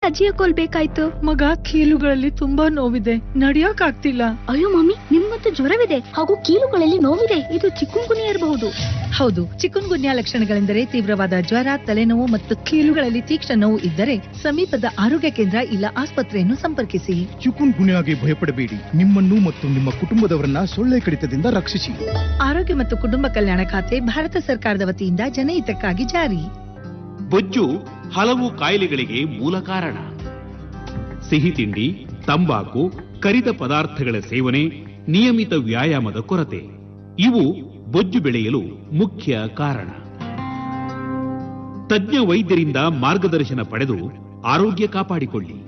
ಅಜ್ಜಿಯ ಕೊಲ್ಬೇಕಾಯ್ತು ಮಗ ಕೀಲುಗಳಲ್ಲಿ ತುಂಬಾ ನೋವಿದೆ ನಡಿಯಕ್ ಆಗ್ತಿಲ್ಲ ಅಯ್ಯೋ ಮಮ್ಮಿ ನಿಮ್ಗಂತೂ ಜ್ವರವಿದೆ ಹಾಗೂ ಕೀಲುಗಳಲ್ಲಿ ನೋವಿದೆ ಇದು ಚಿಕ್ಕುಂಗುನಿ ಇರಬಹುದು ಹೌದು ಚಿಕುನ್ ಗುನ್ಯಾ ಲಕ್ಷಣಗಳೆಂದರೆ ತೀವ್ರವಾದ ಜ್ವರ ತಲೆನೋವು ಮತ್ತು ಕೀಲುಗಳಲ್ಲಿ ತೀಕ್ಷ್ಣ ನೋವು ಇದ್ದರೆ ಸಮೀಪದ ಆರೋಗ್ಯ ಕೇಂದ್ರ ಇಲ್ಲ ಆಸ್ಪತ್ರೆಯನ್ನು ಸಂಪರ್ಕಿಸಿ ಚಿಕುನ್ ಗುನ್ಯಾಗೆ ಭಯಪಡಬೇಡಿ ನಿಮ್ಮನ್ನು ಮತ್ತು ನಿಮ್ಮ ಕುಟುಂಬದವರನ್ನ ಸೊಳ್ಳೆ ಕಡಿತದಿಂದ ರಕ್ಷಿಸಿ ಆರೋಗ್ಯ ಮತ್ತು ಕುಟುಂಬ ಕಲ್ಯಾಣ ಖಾತೆ ಭಾರತ ಸರ್ಕಾರದ ವತಿಯಿಂದ ಜನಹಿತಕ್ಕಾಗಿ ಜಾರಿ ಬೊಜ್ಜು ಹಲವು ಕಾಯಿಲೆಗಳಿಗೆ ಮೂಲ ಕಾರಣ ಸಿಹಿ ತಿಂಡಿ ತಂಬಾಕು ಕರಿದ ಪದಾರ್ಥಗಳ ಸೇವನೆ ನಿಯಮಿತ ವ್ಯಾಯಾಮದ ಕೊರತೆ ಇವು ಬೊಜ್ಜು ಬೆಳೆಯಲು ಮುಖ್ಯ ಕಾರಣ ತಜ್ಞ ವೈದ್ಯರಿಂದ ಮಾರ್ಗದರ್ಶನ ಪಡೆದು ಆರೋಗ್ಯ ಕಾಪಾಡಿಕೊಳ್ಳಿ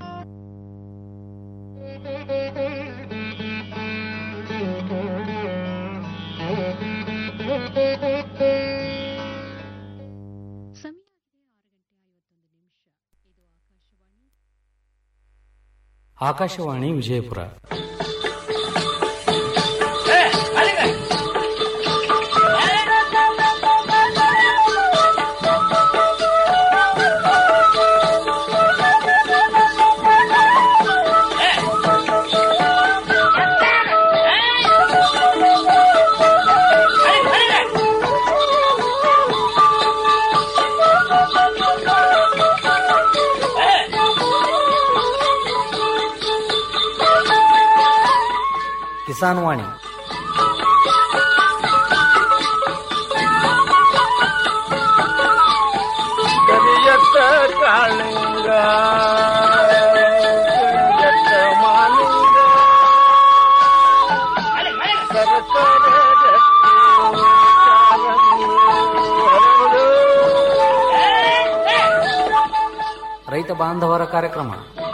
ಆಕಾಶವಾಣಿ ವಿಜಯಪುರ ಕಿಸಾನ್ ವಾಣಿ ಕರಿಯತ್ತ ಕಾಳಿಂಗ ಕರಿಯತ್ತ ಮಾಲಿಂಗ ಸರಸರ ಗಟ್ಟಿ ಕಾಲಂಗಿ ಹರಡು. ರೈತ ಬಾಂಧವರ ಕಾರ್ಯಕ್ರಮ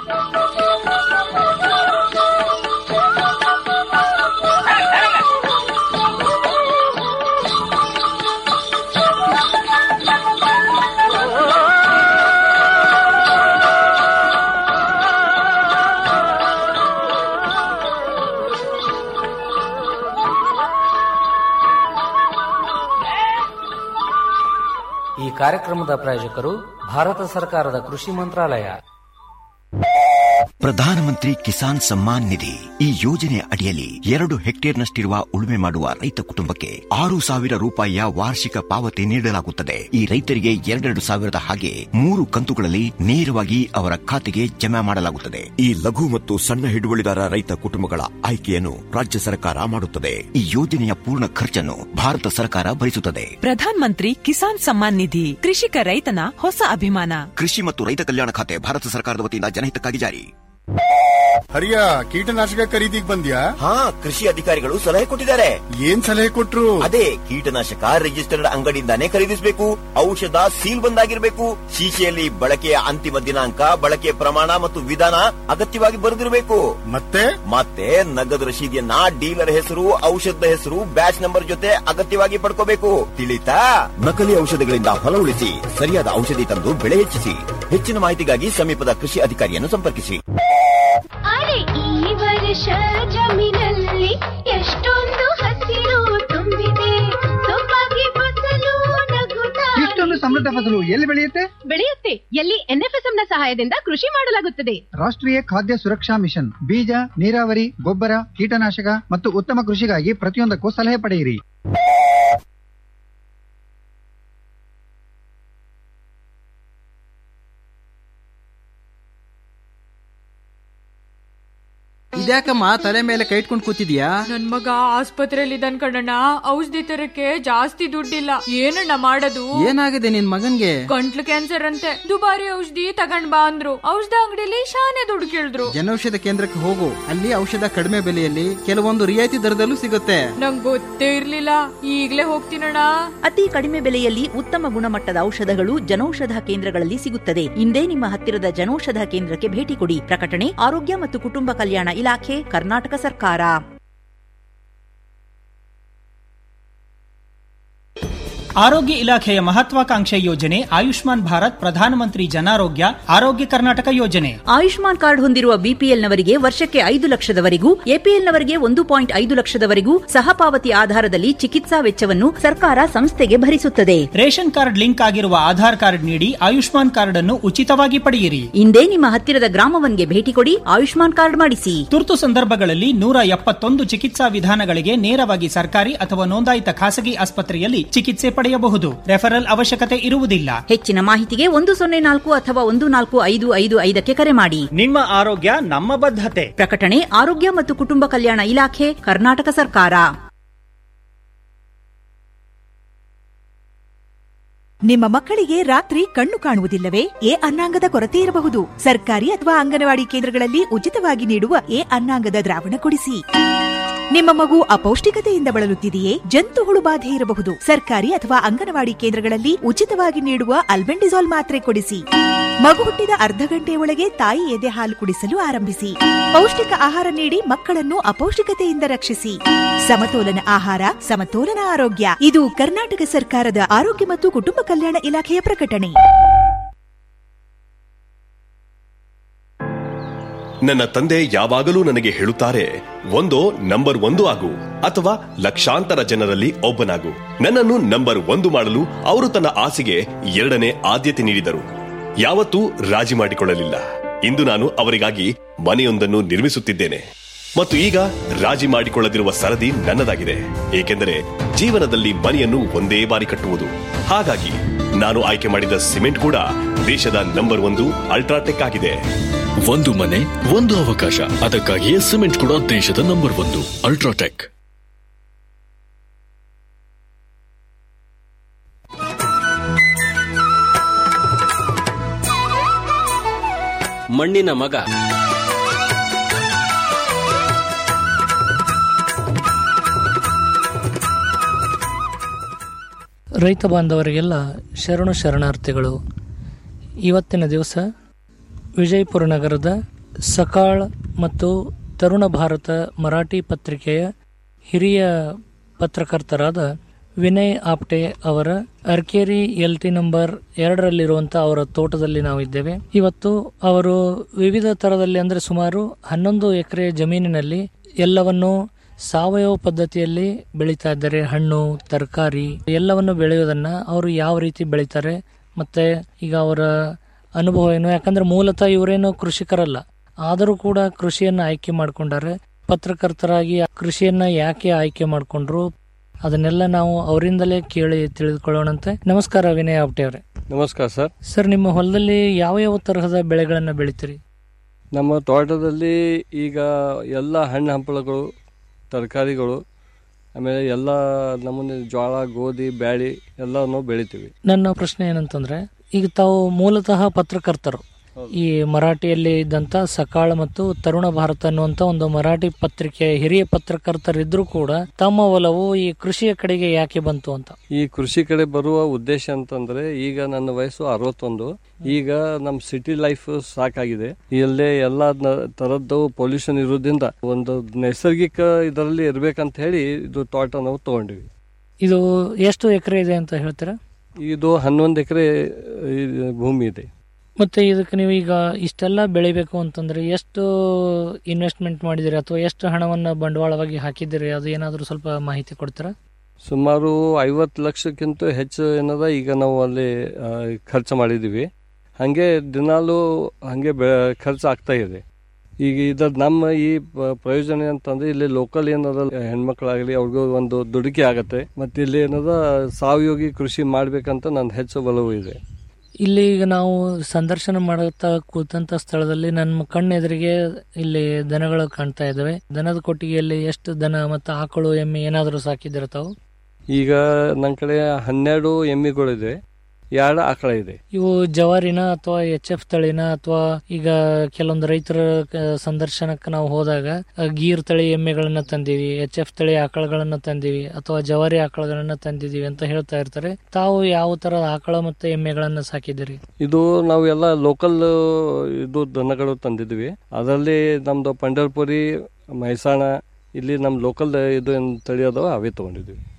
ಈ ಕಾರ್ಯಕ್ರಮದ ಪ್ರಾಯೋಜಕರು ಭಾರತ ಸರ್ಕಾರದ ಕೃಷಿ ಮಂತ್ರಾಲಯ ಪ್ರಧಾನಮಂತ್ರಿ ಕಿಸಾನ್ ಸಮ್ಮಾನ್ ನಿಧಿ ಈ ಯೋಜನೆ ಅಡಿಯಲ್ಲಿ ಎರಡು ಹೆಕ್ಟೇರ್ನಷ್ಟಿರುವ ಉಳುಮೆ ಮಾಡುವ ರೈತ ಕುಟುಂಬಕ್ಕೆ ಆರು ಸಾವಿರ ರೂಪಾಯಿಯ ವಾರ್ಷಿಕ ಪಾವತಿ ನೀಡಲಾಗುತ್ತದೆ ಈ ರೈತರಿಗೆ ಎರಡೆರಡು ಸಾವಿರದ ಹಾಗೆ ಮೂರು ಕಂತುಗಳಲ್ಲಿ ನೇರವಾಗಿ ಅವರ ಖಾತೆಗೆ ಜಮಾ ಮಾಡಲಾಗುತ್ತದೆ ಈ ಲಘು ಮತ್ತು ಸಣ್ಣ ಹಿಡುವಳಿದಾರ ರೈತ ಕುಟುಂಬಗಳ ಆಯ್ಕೆಯನ್ನು ರಾಜ್ಯ ಸರ್ಕಾರ ಮಾಡುತ್ತದೆ ಈ ಯೋಜನೆಯ ಪೂರ್ಣ ಖರ್ಚನ್ನು ಭಾರತ ಸರ್ಕಾರ ಭರಿಸುತ್ತದೆ ಪ್ರಧಾನ್ ಮಂತ್ರಿ ಕಿಸಾನ್ ಸಮ್ಮಾನ್ ನಿಧಿ ಕೃಷಿಕ ರೈತನ ಹೊಸ ಅಭಿಮಾನ ಕೃಷಿ ಮತ್ತು ರೈತ ಕಲ್ಯಾಣ ಖಾತೆ ಭಾರತ ಸರ್ಕಾರದ ವತಿಯಿಂದ ಜನಹಿತಕ್ಕಾಗಿ ಜಾರಿ ಹರಿಯ ಕೀಟನಾಶಕ ಖರೀದಿಗ್ ಬಂದ್ಯಾ ಹಾ ಕೃಷಿ ಅಧಿಕಾರಿಗಳು ಸಲಹೆ ಕೊಟ್ಟಿದ್ದಾರೆ ಏನ್ ಸಲಹೆ ಕೊಟ್ರು ಅದೇ ಕೀಟನಾಶಕ ರಿಜಿಸ್ಟರ್ಡ್ ಅಂಗಡಿಯಿಂದಾನೇ ಖರೀದಿಸಬೇಕು ಔಷಧ ಸೀಲ್ ಬಂದಾಗಿರ್ಬೇಕು ಶೀಶೆಯಲ್ಲಿ ಬಳಕೆಯ ಅಂತಿಮ ದಿನಾಂಕ ಬಳಕೆಯ ಪ್ರಮಾಣ ಮತ್ತು ವಿಧಾನ ಅಗತ್ಯವಾಗಿ ಬರೆದಿರಬೇಕು ಮತ್ತೆ ಮತ್ತೆ ನಗದು ರಶೀದಿಯನ್ನ ಡೀಲರ್ ಹೆಸರು ಔಷಧದ ಹೆಸರು ಬ್ಯಾಚ್ ನಂಬರ್ ಜೊತೆ ಅಗತ್ಯವಾಗಿ ಪಡ್ಕೋಬೇಕು ತಿಳಿತಾ ನಕಲಿ ಔಷಧಗಳಿಂದ ಹೊಲ ಉಳಿಸಿ ಸರಿಯಾದ ಔಷಧಿ ತಂದು ಬೆಳೆ ಹೆಚ್ಚಿಸಿ ಹೆಚ್ಚಿನ ಮಾಹಿತಿಗಾಗಿ ಸಮೀಪದ ಕೃಷಿ ಅಧಿಕಾರಿಯನ್ನು ಸಂಪರ್ಕಿಸಿ ಅರೆ ಈ ವರ್ಷ ಜಮೀನಲ್ಲಿ ಎಷ್ಟೊಂದು ಹಸಿರು ತುಂಬಿದೆ ಸೊಬಗೆ ಫಸಲು ನಗುತ್ತಾ ಇಷ್ಟೊಂದು ಸಮೃದ್ಧ ಫಸಲು ಎಲ್ಲಿ ಬೆಳೆಯುತ್ತೆ ಬೆಳೆಯುತ್ತೆ ಎಲ್ಲಿ ಎನ್ಎಫ್ಎಸ್ಎಂ ನ ಸಹಾಯದಿಂದ ಕೃಷಿ ಮಾಡಲಾಗುತ್ತದೆ ರಾಷ್ಟ್ರೀಯ ಖಾದ್ಯ ಸುರಕ್ಷಾ ಮಿಷನ್ ಬೀಜ ನೀರಾವರಿ ಗೊಬ್ಬರ ಕೀಟನಾಶಕ ಮತ್ತು ಉತ್ತಮ ಕೃಷಿಗಾಗಿ ಪ್ರತಿಯೊಂದಕ್ಕೂ ಸಲಹೆ ಪಡೆಯಿರಿ ಇದ್ಯಾಕಮ್ಮ ತಲೆ ಮೇಲೆ ಕೈ ಇಟ್ಕೊಂಡು ಕೂತಿದ್ಯಾ ನನ್ ಮಗ ಆಸ್ಪತ್ರೆಯಲ್ಲಿ ಇದ್ದಾನ್ ಕಣಣ್ಣ ಔಷಧಿ ತರಕ್ಕೆ ಜಾಸ್ತಿ ದುಡ್ಡಿಲ್ಲ ಏನಣ್ಣ ಮಾಡೋದು ಏನಾಗಿದೆ ನಿನ್ ಮಗನ್ಗೆ ಗಂಟ್ಲು ಕ್ಯಾನ್ಸರ್ ಅಂತೆ ದುಬಾರಿ ಔಷಧಿ ತಗೊಂಡ್ ಬಾ ಅಂದ್ರು ಔಷಧ ಅಂಗಡಿಲಿ ಶಾನೆ ದುಡ್ಡು ಕೇಳಿದ್ರು ಜನೌಷಧ ಕೇಂದ್ರಕ್ಕೆ ಹೋಗು ಅಲ್ಲಿ ಔಷಧ ಕಡಿಮೆ ಬೆಲೆಯಲ್ಲಿ ಕೆಲವೊಂದು ರಿಯಾಯಿತಿ ದರದಲ್ಲೂ ಸಿಗುತ್ತೆ ನಂಗ್ ಗೊತ್ತೇ ಇರ್ಲಿಲ್ಲ ಈಗ್ಲೇ ಹೋಗ್ತೀನಣ್ಣ ಅತಿ ಕಡಿಮೆ ಬೆಲೆಯಲ್ಲಿ ಉತ್ತಮ ಗುಣಮಟ್ಟದ ಔಷಧಗಳು ಜನೌಷಧ ಕೇಂದ್ರಗಳಲ್ಲಿ ಸಿಗುತ್ತದೆ ಇಂದೇ ನಿಮ್ಮ ಹತ್ತಿರದ ಜನೌಷಧ ಕೇಂದ್ರಕ್ಕೆ ಭೇಟಿ ಕೊಡಿ ಪ್ರಕಟಣೆ ಆರೋಗ್ಯ ಮತ್ತು ಕುಟುಂಬ ಕಲ್ಯಾಣ ಇಲಾಖೆ ಕರ್ನಾಟಕ ಸರ್ಕಾರ ಆರೋಗ್ಯ ಇಲಾಖೆಯ ಮಹತ್ವಾಕಾಂಕ್ಷೆ ಯೋಜನೆ ಆಯುಷ್ಮಾನ್ ಭಾರತ್ ಪ್ರಧಾನಮಂತ್ರಿ ಜನಾರೋಗ್ಯ ಆರೋಗ್ಯ ಕರ್ನಾಟಕ ಯೋಜನೆ ಆಯುಷ್ಮಾನ್ ಕಾರ್ಡ್ ಹೊಂದಿರುವ ಬಿಪಿಎಲ್ನವರಿಗೆ ವರ್ಷಕ್ಕೆ ಐದು ಲಕ್ಷದವರೆಗೂ ಎಪಿಎಲ್ನವರಿಗೆ ಒಂದು ಪಾಯಿಂಟ್ ಐದು ಲಕ್ಷದವರೆಗೂ ಸಹಪಾವತಿ ಆಧಾರದಲ್ಲಿ ಚಿಕಿತ್ಸಾ ವೆಚ್ಚವನ್ನು ಸರ್ಕಾರ ಸಂಸ್ಥೆಗೆ ಭರಿಸುತ್ತದೆ ರೇಷನ್ ಕಾರ್ಡ್ ಲಿಂಕ್ ಆಗಿರುವ ಆಧಾರ್ ಕಾರ್ಡ್ ನೀಡಿ ಆಯುಷ್ಮಾನ್ ಕಾರ್ಡ್ ಅನ್ನು ಉಚಿತವಾಗಿ ಪಡೆಯಿರಿ ಇಂದೇ ನಿಮ್ಮ ಹತ್ತಿರದ ಗ್ರಾಮವನ್ಗೆ ಭೇಟಿ ಕೊಡಿ ಆಯುಷ್ಮಾನ್ ಕಾರ್ಡ್ ಮಾಡಿಸಿ ತುರ್ತು ಸಂದರ್ಭಗಳಲ್ಲಿ ನೂರ ಎಪ್ಪತ್ತೊಂದು ಚಿಕಿತ್ಸಾ ವಿಧಾನಗಳಿಗೆ ನೇರವಾಗಿ ಸರ್ಕಾರಿ ಅಥವಾ ನೋಂದಾಯಿತ ಖಾಸಗಿ ಆಸ್ಪತ್ರೆಯಲ್ಲಿ ಚಿಕಿತ್ಸೆ ಪಡೆಯಬಹುದು ರೆಫರಲ್ ಅವಶ್ಯಕತೆ ಇರುವುದಿಲ್ಲ ಹೆಚ್ಚಿನ ಮಾಹಿತಿಗೆ ಒಂದು ಸೊನ್ನೆ ನಾಲ್ಕು ಅಥವಾ ಒಂದು ನಾಲ್ಕು ಐದು ಐದು ಐದಕ್ಕೆ ಕರೆ ಮಾಡಿ ನಿಮ್ಮ ಆರೋಗ್ಯ ನಮ್ಮ ಬದ್ಧತೆ ಪ್ರಕಟಣೆ ಆರೋಗ್ಯ ಮತ್ತು ಕುಟುಂಬ ಕಲ್ಯಾಣ ಇಲಾಖೆ ಕರ್ನಾಟಕ ಸರ್ಕಾರ ನಿಮ್ಮ ಮಕ್ಕಳಿಗೆ ರಾತ್ರಿ ಕಣ್ಣು ಕಾಣುವುದಿಲ್ಲವೇ ಎ ಅನ್ನಾಂಗದ ಕೊರತೆ ಇರಬಹುದು ಸರ್ಕಾರಿ ಅಥವಾ ಅಂಗನವಾಡಿ ಕೇಂದ್ರಗಳಲ್ಲಿ ಉಚಿತವಾಗಿ ನೀಡುವ ಎ ಅನ್ನಾಂಗದ ದ್ರಾವಣ ಕೊಡಿಸಿ ನಿಮ್ಮ ಮಗು ಅಪೌಷ್ಟಿಕತೆಯಿಂದ ಬಳಲುತ್ತಿದೆಯೇ ಜಂತು ಹುಳು ಬಾಧೆ ಇರಬಹುದು ಸರ್ಕಾರಿ ಅಥವಾ ಅಂಗನವಾಡಿ ಕೇಂದ್ರಗಳಲ್ಲಿ ಉಚಿತವಾಗಿ ನೀಡುವ ಅಲ್ಬೆಂಡಿಸಾಲ್ ಮಾತ್ರೆ ಕೊಡಿಸಿ ಮಗು ಹುಟ್ಟಿದ ಅರ್ಧ ಗಂಟೆಯ ಒಳಗೆ ತಾಯಿ ಎದೆ ಹಾಲು ಕುಡಿಸಲು ಆರಂಭಿಸಿ ಪೌಷ್ಟಿಕ ಆಹಾರ ನೀಡಿ ಮಕ್ಕಳನ್ನು ಅಪೌಷ್ಟಿಕತೆಯಿಂದ ರಕ್ಷಿಸಿ ಸಮತೋಲನ ಆಹಾರ ಸಮತೋಲನ ಆರೋಗ್ಯ ಇದು ಕರ್ನಾಟಕ ಸರ್ಕಾರದ ಆರೋಗ್ಯ ಮತ್ತು ಕುಟುಂಬ ಕಲ್ಯಾಣ ಇಲಾಖೆಯ ಪ್ರಕಟಣೆ ನನ್ನ ತಂದೆ ಯಾವಾಗಲೂ ನನಗೆ ಹೇಳುತ್ತಾರೆ ಒಂದೋ ನಂಬರ್ ಒಂದು ಆಗು ಅಥವಾ ಲಕ್ಷಾಂತರ ಜನರಲ್ಲಿ ಒಬ್ಬನಾಗು ನನ್ನನ್ನು ನಂಬರ್ ಒಂದು ಮಾಡಲು ಅವರು ತನ್ನ ಆಸೆಗೆ ಎರಡನೇ ಆದ್ಯತೆ ನೀಡಿದರು ಯಾವತ್ತೂ ರಾಜಿ ಮಾಡಿಕೊಳ್ಳಲಿಲ್ಲ ಇಂದು ನಾನು ಅವರಿಗಾಗಿ ಮನೆಯೊಂದನ್ನು ನಿರ್ಮಿಸುತ್ತಿದ್ದೇನೆ ಮತ್ತು ಈಗ ರಾಜಿ ಮಾಡಿಕೊಳ್ಳದಿರುವ ಸರದಿ ನನ್ನದಾಗಿದೆ ಏಕೆಂದರೆ ಜೀವನದಲ್ಲಿ ಮನೆಯನ್ನು ಒಂದೇ ಬಾರಿ ಕಟ್ಟುವುದು ಹಾಗಾಗಿ ನಾನು ಆಯ್ಕೆ ಮಾಡಿದ ಸಿಮೆಂಟ್ ಕೂಡ ದೇಶದ ನಂಬರ್ ಒಂದು ಅಲ್ಟ್ರಾಟೆಕ್ ಆಗಿದೆ ಒಂದು ಮನೆ ಒಂದು ಅವಕಾಶ ಅದಕ್ಕಾಗಿಯೇ ಸಿಮೆಂಟ್ ಕೂಡ ದೇಶದ ನಂಬರ್ ಒಂದು ಅಲ್ಟ್ರಾಟೆಕ್ ಮಣ್ಣಿನ ಮಗ ರೈತ ಬಾಂಧವರಿಗೆಲ್ಲ ಶರಣು ಶರಣಾರ್ಥಿಗಳು ಇವತ್ತಿನ ದಿವಸ ವಿಜಯಪುರ ನಗರದ ಸಕಾಳ್ ಮತ್ತು ತರುಣ ಭಾರತ ಮರಾಠಿ ಪತ್ರಿಕೆಯ ಹಿರಿಯ ಪತ್ರಕರ್ತರಾದ ವಿನಯ್ ಆಪ್ಟೆ ಅವರ ಅರ್ಕೇರಿ ಎಲ್ ಟಿ ನಂಬರ್ ಎರಡರಲ್ಲಿರುವಂಥ ಅವರ ತೋಟದಲ್ಲಿ ನಾವು ಇದ್ದೇವೆ ಇವತ್ತು ಅವರು ವಿವಿಧ ಥರದಲ್ಲಿ ಅಂದರೆ ಸುಮಾರು ಹನ್ನೊಂದು ಎಕರೆ ಜಮೀನಿನಲ್ಲಿ ಎಲ್ಲವನ್ನು ಸಾವಯವ ಪದ್ಧತಿಯಲ್ಲಿ ಬೆಳೀತಾ ಇದ್ದಾರೆ ಹಣ್ಣು ತರಕಾರಿ ಎಲ್ಲವನ್ನು ಬೆಳೆಯೋದನ್ನ ಅವರು ಯಾವ ರೀತಿ ಬೆಳೀತಾರೆ ಮತ್ತೆ ಈಗ ಅವರ ಅನುಭವ ಏನು ಯಾಕಂದ್ರೆ ಮೂಲತಃ ಇವರೇನು ಕೃಷಿಕರಲ್ಲ ಆದರೂ ಕೂಡ ಕೃಷಿಯನ್ನ ಆಯ್ಕೆ ಮಾಡ್ಕೊಂಡಾರೆ ಪತ್ರಕರ್ತರಾಗಿ ಆ ಕೃಷಿಯನ್ನ ಯಾಕೆ ಆಯ್ಕೆ ಮಾಡ್ಕೊಂಡ್ರು ಅದನ್ನೆಲ್ಲ ನಾವು ಅವರಿಂದಲೇ ಕೇಳಿ ತಿಳಿದುಕೊಳ್ಳೋಣಂತೆ ನಮಸ್ಕಾರ ವಿನಯ್ ಆಪ್ಟೆ ಅವರೇ ನಮಸ್ಕಾರ ಸರ್ ಸರ್ ನಿಮ್ಮ ಹೊಲದಲ್ಲಿ ಯಾವ ಯಾವ ತರಹದ ಬೆಳೆಗಳನ್ನ ಬೆಳಿತೀರಿ ನಮ್ಮ ತೋಟದಲ್ಲಿ ಈಗ ಎಲ್ಲ ಹಣ್ಣು ಹಂಪಲುಗಳು ತರಕಾರಿಗಳು ಆಮೇಲೆ ಎಲ್ಲ ನಮೂನೆ ಜೋಳ ಗೋಧಿ ಬ್ಯಾಳಿ ಎಲ್ಲವನ್ನು ಬೆಳಿತೀವಿ ನನ್ನ ಪ್ರಶ್ನೆ ಏನಂತಂದ್ರೆ ಈಗ ತಾವು ಮೂಲತಃ ಪತ್ರಕರ್ತರು ಈ ಮರಾಠಿಯಲ್ಲಿ ಇದ್ದಂತ ಸಕಾಳ ಮತ್ತು ತರುಣ ಭಾರತ ಅನ್ನುವಂತ ಒಂದು ಮರಾಠಿ ಪತ್ರಿಕೆ ಹಿರಿಯ ಪತ್ರಕರ್ತರಿದ್ರು ಕೂಡ ತಮ್ಮ ಒಲವು ಈ ಕೃಷಿಯ ಕಡೆಗೆ ಯಾಕೆ ಬಂತು ಅಂತ ಈ ಕೃಷಿ ಕಡೆ ಬರುವ ಉದ್ದೇಶ ಅಂತಂದ್ರೆ ಈಗ ನನ್ನ ವಯಸ್ಸು ಅರವತ್ತೊಂದು ಈಗ ನಮ್ಮ ಸಿಟಿ ಲೈಫ್ ಸಾಕಾಗಿದೆ ಇಲ್ಲೇ ಎಲ್ಲ ತರದ್ದು ಪೊಲ್ಯೂಷನ್ ಇರೋದ್ರಿಂದ ಒಂದು ನೈಸರ್ಗಿಕ ಇದರಲ್ಲಿ ಇರ್ಬೇಕಂತ ಹೇಳಿ ಇದು ತೋಟ ನಾವು ತಗೊಂಡಿವಿ ಇದು ಎಷ್ಟು ಎಕರೆ ಇದೆ ಅಂತ ಹೇಳ್ತೀರಾ ಇದು ಹನ್ನೊಂದು ಎಕರೆ ಭೂಮಿ ಇದೆ ಮತ್ತೆ ಇದಕ್ಕೆ ನೀವು ಈಗ ಇಷ್ಟೆಲ್ಲ ಬೆಳಿಬೇಕು ಅಂತಂದ್ರೆ ಎಷ್ಟು ಇನ್ವೆಸ್ಟ್ಮೆಂಟ್ ಮಾಡಿದಿರಿ ಅಥವಾ ಎಷ್ಟು ಹಣವನ್ನ ಬಂಡವಾಳವಾಗಿ ಹಾಕಿದಿರಿ ಅದು ಏನಾದರೂ ಸ್ವಲ್ಪ ಮಾಹಿತಿ ಕೊಡ್ತೀರಾ ಸುಮಾರು ಐವತ್ತು ಲಕ್ಷಕ್ಕಿಂತ ಹೆಚ್ಚು ಏನದ ಈಗ ನಾವು ಅಲ್ಲಿ ಆ, ಖರ್ಚು ಮಾಡಿದ್ದೀವಿ ಹಾಗೆ ದಿನಾಲೂ ಹಾಗೆ ಬೆ ಖರ್ಚು ಆಗ್ತಾ ಇದೆ ಈಗ ಇದ್ರ ನಮ್ಮ ಈ ಪ- ಪ್ರಯೋಜನ ಅಂತಂದ್ರೆ ಇಲ್ಲಿ ಲೋಕಲ್ ಏನದ ಹೆಣ್ಮಕ್ಳಾಗಲಿ ಅವ್ರಿಗೂ ಒಂದು ದುಡುಕಿ ಆಗತ್ತೆ ಮತ್ತೆ ಇಲ್ಲಿ ಏನದ ಸಾವಯೋಗಿ ಕೃಷಿ ಮಾಡ್ಬೇಕಂತ ನನ್ನ ಹೆಚ್ಚು ಬಲವು ಇದೆ ಇಲ್ಲಿ ಈಗ ನಾವು ಸಂದರ್ಶನ ಮಾಡುತ್ತಾ ಕೂತಂತ ಸ್ಥಳದಲ್ಲಿ ನನ್ನ ಕಣ್ಣೆದುರಿಗೆ ಇಲ್ಲಿ ದನಗಳು ಕಾಣ್ತಾ ಇದಾವೆ ದನದ ಕೊಟ್ಟಿಗೆಯಲ್ಲಿ ಎಷ್ಟು ದನ ಮತ್ತು ಆಕಳು ಎಮ್ಮೆ ಏನಾದರೂ ಸಾಕಿದ್ದೀರ ತಾವು ಈಗ ನನ್ನ ಕಡೆ ಹನ್ನೆರಡು ಎಮ್ಮಿಗಳಿದೆ ಎರಡು ಆಕಳ ಇದೆ ಇವು ಜವಾರಿನ ಅಥವಾ ಎಚ್ ಎಫ್ ತಳಿನ ಅಥವಾ ಈಗ ಕೆಲವೊಂದು ರೈತರ ಕ- ಸಂದರ್ಶನಕ್ಕೆ ನಾವು ಹೋದಾಗ ಆ, ಗೀರ್ ತಳಿ ಎಮ್ಮೆಗಳನ್ನ ತಂದೀವಿ ಎಚ್ ಎಫ್ ತಳಿ ಆಕಳಗಳನ್ನ ತಂದೀವಿ ಅಥವಾ ಜವಾರಿ ಆಕಳಗಳನ್ನ ತಂದಿದೀವಿ ಅಂತ ಹೇಳ್ತಾ ಇರ್ತಾರೆ ತಾವು ಯಾವ ತರ ಆಕಳ ಮತ್ತೆ ಎಮ್ಮೆಗಳನ್ನ ಸಾಕಿದ್ದೀರಿ ಇದು ನಾವು ಎಲ್ಲ ಲೋಕಲ್ ಇದು ದನಗಳು ತಂದಿದ್ವಿ ಅದರಲ್ಲಿ ನಮ್ದು ಪಂಡರ್ಪುರಿ ಮೈಸಾಣ ಇಲ್ಲಿ ನಮ್ಮ ಲೋಕಲ್ ಇದು ಏನ್ ತಳಿ ಅದಾವ ಅವೇ ತಗೊಂಡಿದ್ವಿ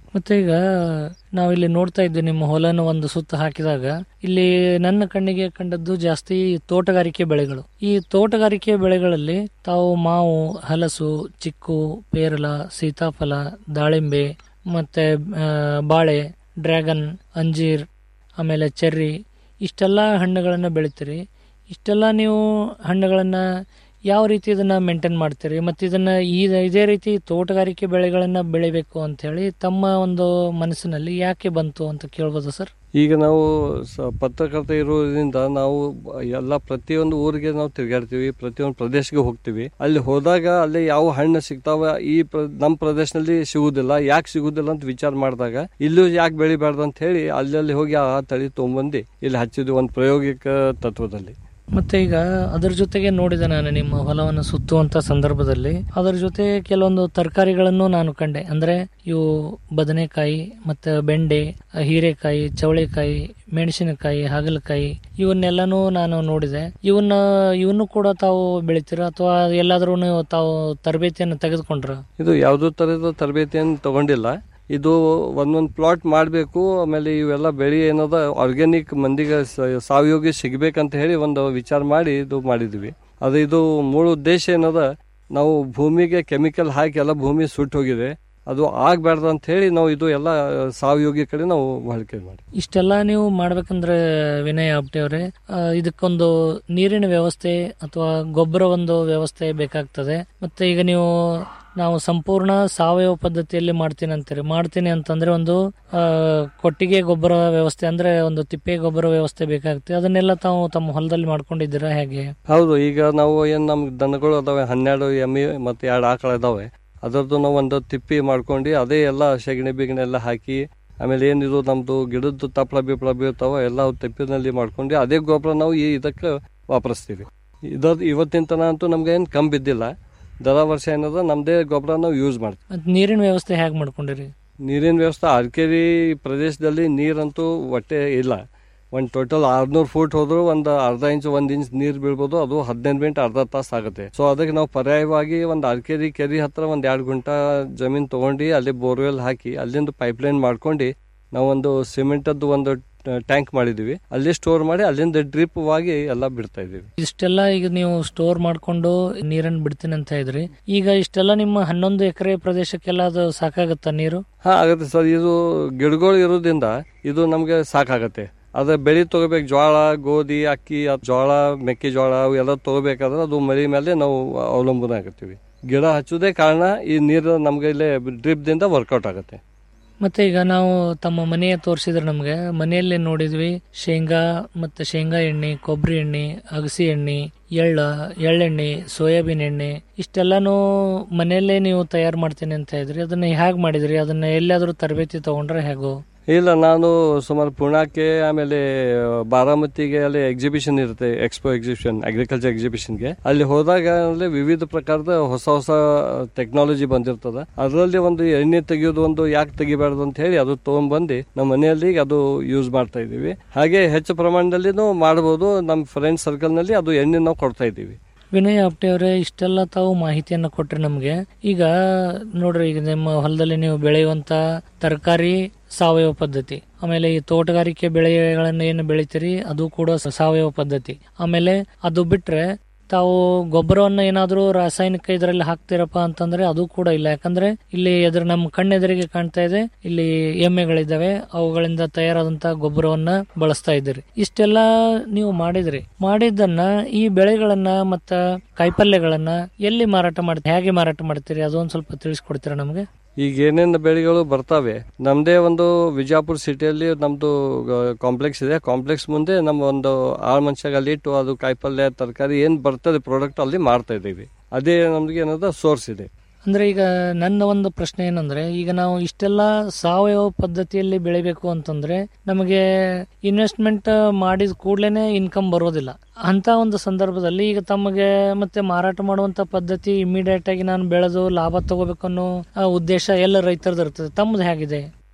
ಮತ್ತೆ ಈಗ ನಾವಿಲ್ಲಿ ನೋಡ್ತಾ ಇದ್ವಿ ನಿಮ್ಮ ಹೊಲನ ಒಂದು ಸುತ್ತ ಹಾಕಿದಾಗ ಇಲ್ಲಿ ನನ್ನ ಕಣ್ಣಿಗೆ ಕಂಡದ್ದು ಜಾಸ್ತಿ ತೋಟಗಾರಿಕೆ ಬೆಳೆಗಳು ಈ ತೋಟಗಾರಿಕೆ ಬೆಳೆಗಳಲ್ಲಿ ತಾವು ಮಾವು ಹಲಸು ಚಿಕ್ಕು ಪೇರಲ ಸೀತಾಫಲ ದಾಳಿಂಬೆ ಮತ್ತೆ ಆ, ಬಾಳೆ ಡ್ರ್ಯಾಗನ್ ಅಂಜೀರ್ ಆಮೇಲೆ ಚೆರ್ರಿ ಇಷ್ಟೆಲ್ಲ ಹಣ್ಣುಗಳನ್ನು ಬೆಳಿತೀರಿ ಇಷ್ಟೆಲ್ಲ ನೀವು ಹಣ್ಣುಗಳನ್ನು ಯಾವ ರೀತಿ ಇದನ್ನ ಮೇಂಟೈನ್ ಮಾಡ್ತೀರಿ ಮತ್ತು ಇದನ್ನ ಈ ಇದೇ ರೀತಿ ತೋಟಗಾರಿಕೆ ಬೆಳೆಗಳನ್ನ ಬೆಳಿಬೇಕು ಅಂತ ಹೇಳಿ ತಮ್ಮ ಒಂದು ಮನಸ್ಸಿನಲ್ಲಿ ಯಾಕೆ ಬಂತು ಅಂತ ಕೇಳ್ಬೋದು ಸರ್ ಈಗ ನಾವು ಸ- ಪತ್ರಕರ್ತ ಇರೋದ್ರಿಂದ ನಾವು ಎಲ್ಲ ಪ್ರತಿಯೊಂದು ಊರಿಗೆ ನಾವು ತಿರುಗಾಡ್ತೀವಿ ಪ್ರತಿಯೊಂದು ಪ್ರದೇಶಕ್ಕೆ ಹೋಗ್ತೀವಿ ಅಲ್ಲಿ ಹೋದಾಗ ಅಲ್ಲಿ ಯಾವ ಹಣ್ಣು ಸಿಗ್ತಾವ ಈ ಪ್ರ- ನಮ್ಮ ಪ್ರದೇಶದಲ್ಲಿ ಸಿಗುದಿಲ್ಲ ಯಾಕೆ ಸಿಗುದಿಲ್ಲ ಅಂತ ವಿಚಾರ ಮಾಡಿದಾಗ ಇಲ್ಲೂ ಯಾಕೆ ಬೆಳಿಬಾರ್ದು ಅಂತ ಹೇಳಿ ಅಲ್ಲಲ್ಲಿ ಹೋಗಿ ಆ ತಳಿ ತೊಗೊಂಬಂದು ಇಲ್ಲಿ ಹಚ್ಚಿದ್ವಿ ಒಂದು ಪ್ರಾಯೋಗಿಕ ತತ್ವದಲ್ಲಿ ಮತ್ತೆ ಈಗ ಅದರ ಜೊತೆಗೆ ನೋಡಿದೆ ನಾನು ನಿಮ್ಮ ಹೊಲವನ್ನು ಸುತ್ತುವಂತ ಸಂದರ್ಭದಲ್ಲಿ ಅದರ ಜೊತೆ ಕೆಲವೊಂದು ತರಕಾರಿಗಳನ್ನು ನಾನು ಕಂಡೆ ಅಂದ್ರೆ ಇವು ಬದನೆಕಾಯಿ ಮತ್ತೆ ಬೆಂಡೆ ಹೀರೆಕಾಯಿ ಚವಳೆಕಾಯಿ ಮೆಣಸಿನಕಾಯಿ ಹಾಗಲಕಾಯಿ ಇವನ್ನೆಲ್ಲಾನು ನಾನು ನೋಡಿದೆ ಇವನ್ನ ಇವನ್ನು ಕೂಡ ತಾವು ಬೆಳಿತೀರಾ ಅಥವಾ ಎಲ್ಲಾದ್ರೂ ತಾವು ತರಬೇತಿಯನ್ನು ತೆಗೆದುಕೊಂಡ್ರ ಇದು ಯಾವುದೋ ತರದ ತರಬೇತಿಯನ್ನು ತಗೊಂಡಿಲ್ಲ ಇದು ಒಂದೊಂದು ಪ್ಲಾಟ್ ಮಾಡಬೇಕು ಆಮೇಲೆ ಇವೆಲ್ಲ ಬೆಳೆ ಏನದ ಆರ್ಗ್ಯಾನಿಕ್ ಮಂದಿಗೆ ಸ- ಸಾವಯೋಗಿ ಸಿಗ್ಬೇಕಂತ ಹೇಳಿ ಒಂದು ವಿಚಾರ ಮಾಡಿ ಇದು ಮಾಡಿದ್ವಿ ಅದು ಇದು ಮೂಲ ಉದ್ದೇಶ ಏನದ ನಾವು ಭೂಮಿಗೆ ಕೆಮಿಕಲ್ ಹಾಕಿ ಎಲ್ಲ ಭೂಮಿ ಸುಟ್ಟು ಹೋಗಿದೆ ಅದು ಆಗ್ಬಾರ್ದು ಅಂತ ಹೇಳಿ ನಾವು ಇದು ಎಲ್ಲ ಸಾವಯೋಗಿ ಕಡೆ ನಾವು ಬಳಕೆ ಮಾಡಿ ಇಷ್ಟೆಲ್ಲ ನೀವು ಮಾಡ್ಬೇಕಂದ್ರೆ ವಿನಯ್ ಆಪ್ಟೆ ಅವರೇ ಇದಕ್ಕೊಂದು ನೀರಿನ ವ್ಯವಸ್ಥೆ ಅಥವಾ ಗೊಬ್ಬರ ಒಂದು ವ್ಯವಸ್ಥೆ ಬೇಕಾಗ್ತದೆ ಮತ್ತೆ ಈಗ ನೀವು ನಾವು ಸಂಪೂರ್ಣ ಸಾವಯವ ಪದ್ಧತಿಯಲ್ಲಿ ಮಾಡ್ತೀನಿ ಅಂತೀರಿ ಮಾಡ್ತೀನಿ ಅಂತಂದ್ರೆ ಒಂದು ಆ, ಕೊಟ್ಟಿಗೆ ಗೊಬ್ಬರ ವ್ಯವಸ್ಥೆ ಅಂದ್ರೆ ಒಂದು ತಿಪ್ಪೆ ಗೊಬ್ಬರ ವ್ಯವಸ್ಥೆ ಬೇಕಾಗ್ತದೆ ಅದನ್ನೆಲ್ಲ ತಾವು ತಮ್ಮ ಹೊಲದಲ್ಲಿ ಮಾಡ್ಕೊಂಡಿದ್ದೀರಾ ಹೇಗೆ ಹೌದು ಈಗ ನಾವು ಏನ್ ನಮ್ ದನಗಳು ಅದಾವೆ ಹನ್ನೆರಡು ಎಮ್ಮೆ ಮತ್ತೆ ಎರಡು ಆಕಳ ಇದಾವೆ ಅದರದ್ದು ನಾವು ಒಂದು ತಿಪ್ಪಿ ಮಾಡ್ಕೊಂಡು ಅದೇ ಎಲ್ಲ ಸೆಗಣಿ ಬಿಗಣಿ ಎಲ್ಲ ಹಾಕಿ ಆಮೇಲೆ ಏನಿದು ನಮ್ದು ಗಿಡದ್ದು ತಪ್ಪಲ ಬಿಪ್ಪಳ ಬೀಳ್ತಾವ ಎಲ್ಲ ಅವು ತಿಪ್ಪಿನಲ್ಲಿ ಮಾಡ್ಕೊಂಡು ಅದೇ ಗೊಬ್ಬರ ನಾವು ಈ ಇದಕ್ಕೆ ವಾಪರಿಸ್ತೀವಿ ಇದ ಇವತ್ತಿನ ತನ ಅಂತೂ ನಮ್ಗೆ ಏನು ಕಮ್ಮಿ ಬಿದ್ದಿಲ್ಲ ದರ ವರ್ಷ ಏನದ ನಮ್ದೇ ಗೊಬ್ಬರ ನಾವು ಯೂಸ್ ಮಾಡ್ತೀವಿ ಮತ್ತ್ ನೀರಿನ ವ್ಯವಸ್ಥೆ ಹೇಗೆ ಮಾಡ್ಕೊಂಡಿರಿ ನೀರಿನ ವ್ಯವಸ್ಥೆ ಅರಕೇರಿ ಪ್ರದೇಶದಲ್ಲಿ ನೀರಂತೂ ಒಟ್ಟೆ ಇಲ್ಲ ಒಂದು ಟೋಟಲ್ ಆರ್ನೂರು ಫೂಟ್ ಹೋದ್ರು ಒಂದು ಅರ್ಧ ಇಂಚ್ ಒಂದು ಇಂಚ್ ನೀರು ಬೀಳ್ಬೋದು ಅದು ಹದಿನೈದು ಮಿನಿಟ್ ಅರ್ಧ ತಾಸು ಆಗುತ್ತೆ ಸೊ ಅದಕ್ಕೆ ನಾವು ಪರ್ಯಾಯವಾಗಿ ಒಂದು ಅರಕೇರಿ ಕೆರೆ ಹತ್ರ ಒಂದು ಎರಡು ಗುಂಟ ಜಮೀನು ತೊಗೊಂಡು ಅಲ್ಲಿ ಬೋರ್ವೆಲ್ ಹಾಕಿ ಅಲ್ಲಿಂದ ಪೈಪ್ಲೈನ್ ಮಾಡ್ಕೊಂಡು ನಾವೊಂದು ಸಿಮೆಂಟದ್ದು ಒಂದು ಟ್ಯಾಂಕ್ ಮಾಡಿದೀವಿ ಅಲ್ಲಿ ಸ್ಟೋರ್ ಮಾಡಿ ಅಲ್ಲಿಂದ ಡ್ರಿಪ್ ವಾಗಿ ಎಲ್ಲ ಬಿಡ್ತಾ ಇದೀವಿ ಇಷ್ಟೆಲ್ಲ ಈಗ ನೀವು ಸ್ಟೋರ್ ಮಾಡ್ಕೊಂಡು ನೀರನ್ನು ಬಿಡ್ತೀನಿ ಅಂತ ಇದ್ರಿ ಈಗ ಇಷ್ಟೆಲ್ಲ ನಿಮ್ಮ ಹನ್ನೊಂದು ಎಕರೆ ಪ್ರದೇಶಕ್ಕೆಲ್ಲ ಅದು ಸಾಕಾಗುತ್ತಾ ನೀರು ಹಾ ಆಗತ್ತೆ ಸರ್ ಇದು ಗಿಡಗಳು ಇರೋದ್ರಿಂದ ಇದು ನಮ್ಗೆ ಸಾಕಾಗತ್ತೆ ಅದ ಬೆಳೆ ತಗೋಬೇಕು ಜೋಳ ಗೋಧಿ ಅಕ್ಕಿ ಅದ್ ಜೋಳ ಮೆಕ್ಕೆಜೋಳ ಅವು ಎಲ್ಲ ತಗೋಬೇಕಾದ್ರೆ ಅದು ಮಳೆ ಮೇಲೆ ನಾವು ಅವಲಂಬನೆ ಆಗತ್ತೀವಿ ಗಿಡ ಹಚ್ಚೋದೇ ಕಾರಣ ಈ ನೀರು ನಮ್ಗೆ ಇಲ್ಲೇ ಡ್ರಿಪ್ ದಿಂದ ವರ್ಕೌಟ್ ಆಗುತ್ತೆ ಮತ್ತೆ ಈಗ ನಾವು ತಮ್ಮ ಮನೆಯ ತೋರಿಸಿದ್ರೆ ನಮ್ಗೆ ಮನೆಯಲ್ಲೇ ನೋಡಿದ್ವಿ ಶೇಂಗಾ ಮತ್ತೆ ಶೇಂಗಾ ಎಣ್ಣೆ ಕೊಬ್ಬರಿ ಎಣ್ಣೆ ಅಗಸಿ ಎಣ್ಣೆ ಎಳ್ಳ ಎಳ್ಳೆಣ್ಣೆ ಸೋಯಾಬೀನ್ ಎಣ್ಣೆ ಇಷ್ಟೆಲ್ಲಾನು ಮನೆಯಲ್ಲೇ ನೀವು ತಯಾರು ಮಾಡ್ತೀನಿ ಅಂತ ಇದ್ರಿ ಅದನ್ನ ಹೇಗ್ ಮಾಡಿದ್ರಿ ಅದನ್ನ ಎಲ್ಲಾದ್ರೂ ತರಬೇತಿ ತಗೊಂಡ್ರೆ ಹೇಗೋ ಇಲ್ಲ ನಾನು ಸುಮಾರು ಪುಣಾಕ್ಕೆ ಆಮೇಲೆ ಬಾರಾಮತಿಗೆ ಅಲ್ಲಿ ಎಕ್ಸಿಬಿಷನ್ ಇರುತ್ತೆ ಎಕ್ಸ್ಪೋ ಎಕ್ಸಿಬಿಷನ್ ಅಗ್ರಿಕಲ್ಚರ್ ಎಕ್ಸಿಬಿಷನ್ಗೆ ಅಲ್ಲಿ ಹೋದಾಗ ಅಲ್ಲಿ ವಿವಿಧ ಪ್ರಕಾರದ ಹೊಸ ಹೊಸ ಟೆಕ್ನಾಲಜಿ ಬಂದಿರ್ತದ ಅದರಲ್ಲಿ ಒಂದು ಎಣ್ಣೆ ತೆಗೆಯೋದು ಒಂದು ಯಾಕೆ ತೆಗಿಬಾರ್ದು ಅಂತ ಹೇಳಿ ಅದು ತಗೊಂಡ್ಬಂದು ನಮ್ಮ ಮನೆಯಲ್ಲಿ ಅದು ಯೂಸ್ ಮಾಡ್ತಾ ಇದೀವಿ ಹಾಗೆ ಹೆಚ್ಚು ಪ್ರಮಾಣದಲ್ಲಿನೂ ಮಾಡಬಹುದು ನಮ್ಮ ಫ್ರೆಂಡ್ ಸರ್ಕಲ್ ನಲ್ಲಿ ಅದು ಎಣ್ಣೆ ನಾವು ಕೊಡ್ತಾ ಇದ್ದೀವಿ ವಿನಯ್ ಆಪ್ಟೆ ಅವರೇ ಇಷ್ಟೆಲ್ಲ ತಾವು ಮಾಹಿತಿಯನ್ನ ಕೊಟ್ರಿ ನಮ್ಗೆ ಈಗ ನೋಡ್ರಿ ಈಗ ನಿಮ್ಮ ಹೊಲದಲ್ಲಿ ನೀವು ಬೆಳೆಯುವಂತ ತರಕಾರಿ ಸಾವಯವ ಪದ್ಧತಿ ಆಮೇಲೆ ಈ ತೋಟಗಾರಿಕೆ ಬೆಳೆಗಳನ್ನ ಏನು ಬೆಳಿತೀರಿ ಅದು ಕೂಡ ಸ- ಸಾವಯವ ಪದ್ಧತಿ ಆಮೇಲೆ ಅದು ಬಿಟ್ರೆ ತಾವು ಗೊಬ್ಬರವನ್ನ ಏನಾದ್ರೂ ರಾಸಾಯನಿಕ ಇದರಲ್ಲಿ ಹಾಕ್ತಿರಪ್ಪ ಅಂತಂದ್ರೆ ಅದು ಕೂಡ ಇಲ್ಲ ಯಾಕಂದ್ರೆ ಇಲ್ಲಿ ಎದುರು ನಮ್ಮ ಕಣ್ಣೆದುರಿಗೆ ಕಾಣ್ತಾ ಇದೆ ಇಲ್ಲಿ ಎಮ್ಮೆಗಳಿದ್ದಾವೆ ಅವುಗಳಿಂದ ತಯಾರಾದಂತ ಗೊಬ್ಬರವನ್ನ ಬಳಸ್ತಾ ಇದ್ದೀರಿ ಇಷ್ಟೆಲ್ಲ ನೀವು ಮಾಡಿದ್ರಿ ಮಾಡಿದ್ದನ್ನ ಈ ಬೆಳೆಗಳನ್ನ ಮತ್ತ ಕಾಯಿಪಲ್ಯಗಳನ್ನ ಎಲ್ಲಿ ಮಾರಾಟ ಮಾಡ್ತೀರಿ ಹೇಗೆ ಮಾರಾಟ ಮಾಡ್ತೀರಿ ಅದೊಂದ್ ಸ್ವಲ್ಪ ತಿಳಿಸ್ಕೊಡ್ತೀರಾ ನಮಗೆ ಈಗ ಏನೇನು ಬೆಳೆಗಳು ಬರ್ತಾವೆ ನಮ್ದೇ ಒಂದು ವಿಜಯಪುರ ಸಿಟಿಯಲ್ಲಿ ನಮ್ದು ಕಾಂಪ್ಲೆಕ್ಸ್ ಇದೆ ಕಾಂಪ್ಲೆಕ್ಸ್ ಮುಂದೆ ನಮ್ಮ ಒಂದು ಆಳ್ ಮನುಷ್ಯಾಗ ಅಲ್ಲಿ ಇಟ್ಟು ಅದು ಕಾಯಿಪಲ್ಯ ತರಕಾರಿ ಏನ್ ಬರ್ತದೆ ಪ್ರಾಡಕ್ಟ್ ಅಲ್ಲಿ ಮಾರ್ತಾ ಇದೀವಿ ಅದೇ ನಮ್ಗೆ ಏನದ ಸೋರ್ಸ್ ಇದೆ ಅಂದ್ರೆ ಈಗ ನನ್ನ ಒಂದು ಪ್ರಶ್ನೆ ಏನಂದ್ರೆ ಈಗ ನಾವು ಇಷ್ಟೆಲ್ಲ ಸಾವಯವ ಪದ್ಧತಿಯಲ್ಲಿ ಬೆಳಿಬೇಕು ಅಂತಂದ್ರೆ ನಮಗೆ ಇನ್ವೆಸ್ಟ್ಮೆಂಟ್ ಮಾಡಿದ ಕೂಡ್ಲೇನೆ ಇನ್ಕಮ್ ಬರೋದಿಲ್ಲ ಅಂತ ಒಂದು ಸಂದರ್ಭದಲ್ಲಿ ಈಗ ತಮಗೆ ಮತ್ತೆ ಮಾರಾಟ ಮಾಡುವಂತ ಪದ್ಧತಿ ಇಮಿಡಿಯೇಟ್ ಆಗಿ ನಾನು ಬೆಳೆದು ಲಾಭ ತಗೋಬೇಕು ಅನ್ನೋ ಆ, ಉದ್ದೇಶ ಎಲ್ಲ ರೈತರದ್ದು ಇರ್ತದೆ ತಮ್ಮದು ಹೇಗಿದೆ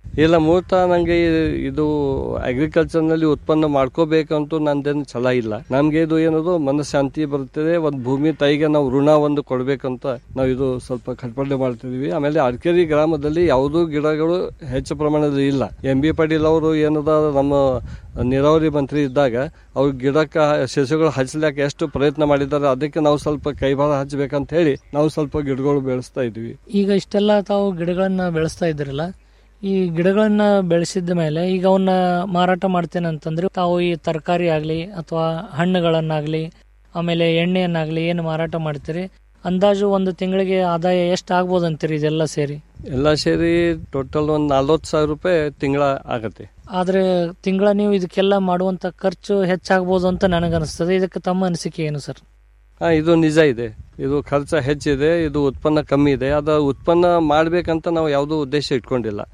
ಇಲ್ಲ ಮೂಲತಃ ನನಗೆ ಇದು ಅಗ್ರಿಕಲ್ಚರ್ನಲ್ಲಿ ಉತ್ಪನ್ನ ಮಾಡ್ಕೋಬೇಕಂತೂ ನಂದೇನು ಛಲ ಇಲ್ಲ ನಮಗೆ ಇದು ಏನದು ಮನಃಶಾಂತಿ ಬರುತ್ತದೆ ಒಂದು ಭೂಮಿ ತಾಯಿಗೆ ನಾವು ಋಣ ಒಂದು ಕೊಡಬೇಕಂತ ನಾವು ಇದು ಸ್ವಲ್ಪ ಕಟ್ಪಾಡು ಮಾಡ್ತಿದೀವಿ ಆಮೇಲೆ ಅರ್ಕೆರಿ ಗ್ರಾಮದಲ್ಲಿ ಯಾವುದೂ ಗಿಡಗಳು ಹೆಚ್ಚು ಪ್ರಮಾಣದಲ್ಲಿ ಇಲ್ಲ ಎಂ ಬಿ ಪಾಟೀಲ್ ಅವರು ಏನದ ನಮ್ಮ ನೀರಾವರಿ ಮಂತ್ರಿ ಇದ್ದಾಗ ಅವ್ರು ಗಿಡಕ್ಕೆ ಸಸ್ಯಗಳು ಹಚ್ಚಲಿಕ್ಕೆ ಎಷ್ಟು ಪ್ರಯತ್ನ ಮಾಡಿದ್ದಾರೆ ಅದಕ್ಕೆ ನಾವು ಸ್ವಲ್ಪ ಕೈಬಾರ ಹಚ್ಚಬೇಕಂತ ಹೇಳಿ ನಾವು ಸ್ವಲ್ಪ ಗಿಡಗಳು ಬೆಳೆಸ್ತಾ ಇದ್ವಿ ಈಗ ಇಷ್ಟೆಲ್ಲ ತಾವು ಗಿಡಗಳನ್ನ ಬೆಳೆಸ್ತಾ ಇದ್ರಲ್ಲ ಈ ಗಿಡಗಳನ್ನ ಬೆಳೆಸಿದ ಮೇಲೆ ಈಗ ಅವನ್ನ ಮಾರಾಟ ಮಾಡ್ತೇನೆ ಅಂತಂದ್ರೆ ತಾವು ಈ ತರಕಾರಿ ಆಗಲಿ ಅಥವಾ ಹಣ್ಣುಗಳನ್ನಾಗಲಿ ಆಮೇಲೆ ಎಣ್ಣೆಯನ್ನಾಗಲಿ ಏನು ಮಾರಾಟ ಮಾಡ್ತೀರಿ ಅಂದಾಜು ಒಂದು ತಿಂಗಳಿಗೆ ಆದಾಯ ಎಷ್ಟು ಆಗ್ಬೋದು ಅಂತೀರಿ ಇದೆಲ್ಲ ಸೇರಿ ಎಲ್ಲ ಸೇರಿ ಟೋಟಲ್ ಒಂದು ನಲ್ವತ್ತು ಸಾವಿರ ರೂಪಾಯಿ ತಿಂಗಳ ಆಗತ್ತೆ ಆದ್ರೆ ತಿಂಗಳ ನೀವು ಇದಕ್ಕೆಲ್ಲ ಮಾಡುವಂತ ಖರ್ಚು ಹೆಚ್ಚಾಗ್ಬೋದು ಅಂತ ನನಗನ್ನಿಸ್ತದೆ ಇದಕ್ಕೆ ತಮ್ಮ ಅನಿಸಿಕೆ ಏನು ಸರ್ ಹಾ ಇದು ನಿಜ ಇದೆ ಇದು ಖರ್ಚು ಹೆಚ್ಚಿದೆ ಇದು ಉತ್ಪನ್ನ ಕಮ್ಮಿ ಇದೆ ಅದ ಉತ್ಪನ್ನ ಮಾಡ್ಬೇಕಂತ ನಾವು ಯಾವುದೋ ಉದ್ದೇಶ ಇಟ್ಕೊಂಡಿಲ್ಲ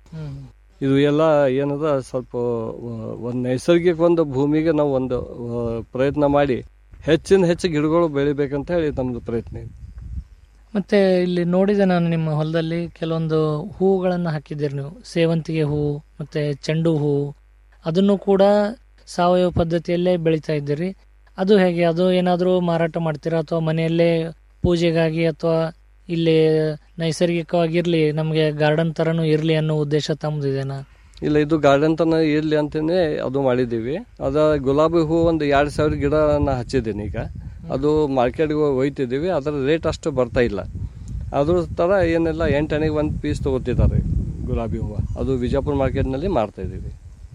ಇದು ಎಲ್ಲ ಏನದ ಸ್ವಲ್ಪ ಒಂದು ನೈಸರ್ಗಿಕ ಒಂದು ಭೂಮಿಗೆ ನಾವು ಒಂದು ಆ, ಪ್ರಯತ್ನ ಮಾಡಿ ಹೆಚ್ಚಿನ ಹೆಚ್ಚು ಗಿಡಗಳು ಬೆಳಿಬೇಕಂತ ಹೇಳಿ ನಮ್ದು ಪ್ರಯತ್ನ ಇದೆ ಮತ್ತೆ ಇಲ್ಲಿ ನೋಡಿದೆ ನಾನು ನಿಮ್ಮ ಹೊಲದಲ್ಲಿ ಕೆಲವೊಂದು ಹೂಗಳನ್ನು ಹಾಕಿದ್ದೀರಿ ನೀವು ಸೇವಂತಿಗೆ ಹೂವು ಮತ್ತೆ ಚೆಂಡು ಹೂವು ಅದನ್ನು ಕೂಡ ಸಾವಯವ ಪದ್ಧತಿಯಲ್ಲೇ ಬೆಳೀತಾ ಇದ್ದೀರಿ ಅದು ಹೇಗೆ ಅದು ಏನಾದರೂ ಮಾರಾಟ ಮಾಡ್ತೀರಾ ಅಥವಾ ಮನೆಯಲ್ಲೇ ಪೂಜೆಗಾಗಿ ಅಥವಾ ಇಲ್ಲಿ ನೈಸರ್ಗಿಕವಾಗಿರ್ಲಿ ನಮಗೆ ಗಾರ್ಡನ್ ತರನು ಇರ್ಲಿ ಅನ್ನೋ ಉದ್ದೇಶ ತಮ್ಮದಿದೆನಾ ಇಲ್ಲ ಇದು ಗಾರ್ಡನ್ ತನ ಇರ್ಲಿ ಅಂತಾನೆ ಅದು ಮಾಡಿದ್ದೀವಿ ಅದ ಗುಲಾಬಿ ಹೂ ಒಂದು ಎರಡು ಸಾವಿರ ಗಿಡ ನಾ ಹಚ್ಚಿದ್ದೀನಿ ಈಗ ಅದು ಮಾರ್ಕೆಟ್ಗೆ ಒಯ್ತಿದ್ದೀವಿ ಅದರ ರೇಟ್ ಅಷ್ಟು ಬರ್ತಾ ಇಲ್ಲ ಅದ್ರ ಥರ ಏನೆಲ್ಲ ಎಂಟು ಹಣೆಗೆ ಒಂದು ಪೀಸ್ ತೊಗೋತಿದ್ದಾರೆ ಗುಲಾಬಿ ಹೂವು ಅದು ವಿಜಯಪುರ ಮಾರ್ಕೆಟ್ನಲ್ಲಿ ಮಾರ್ತಾ ಇದ್ದೀವಿ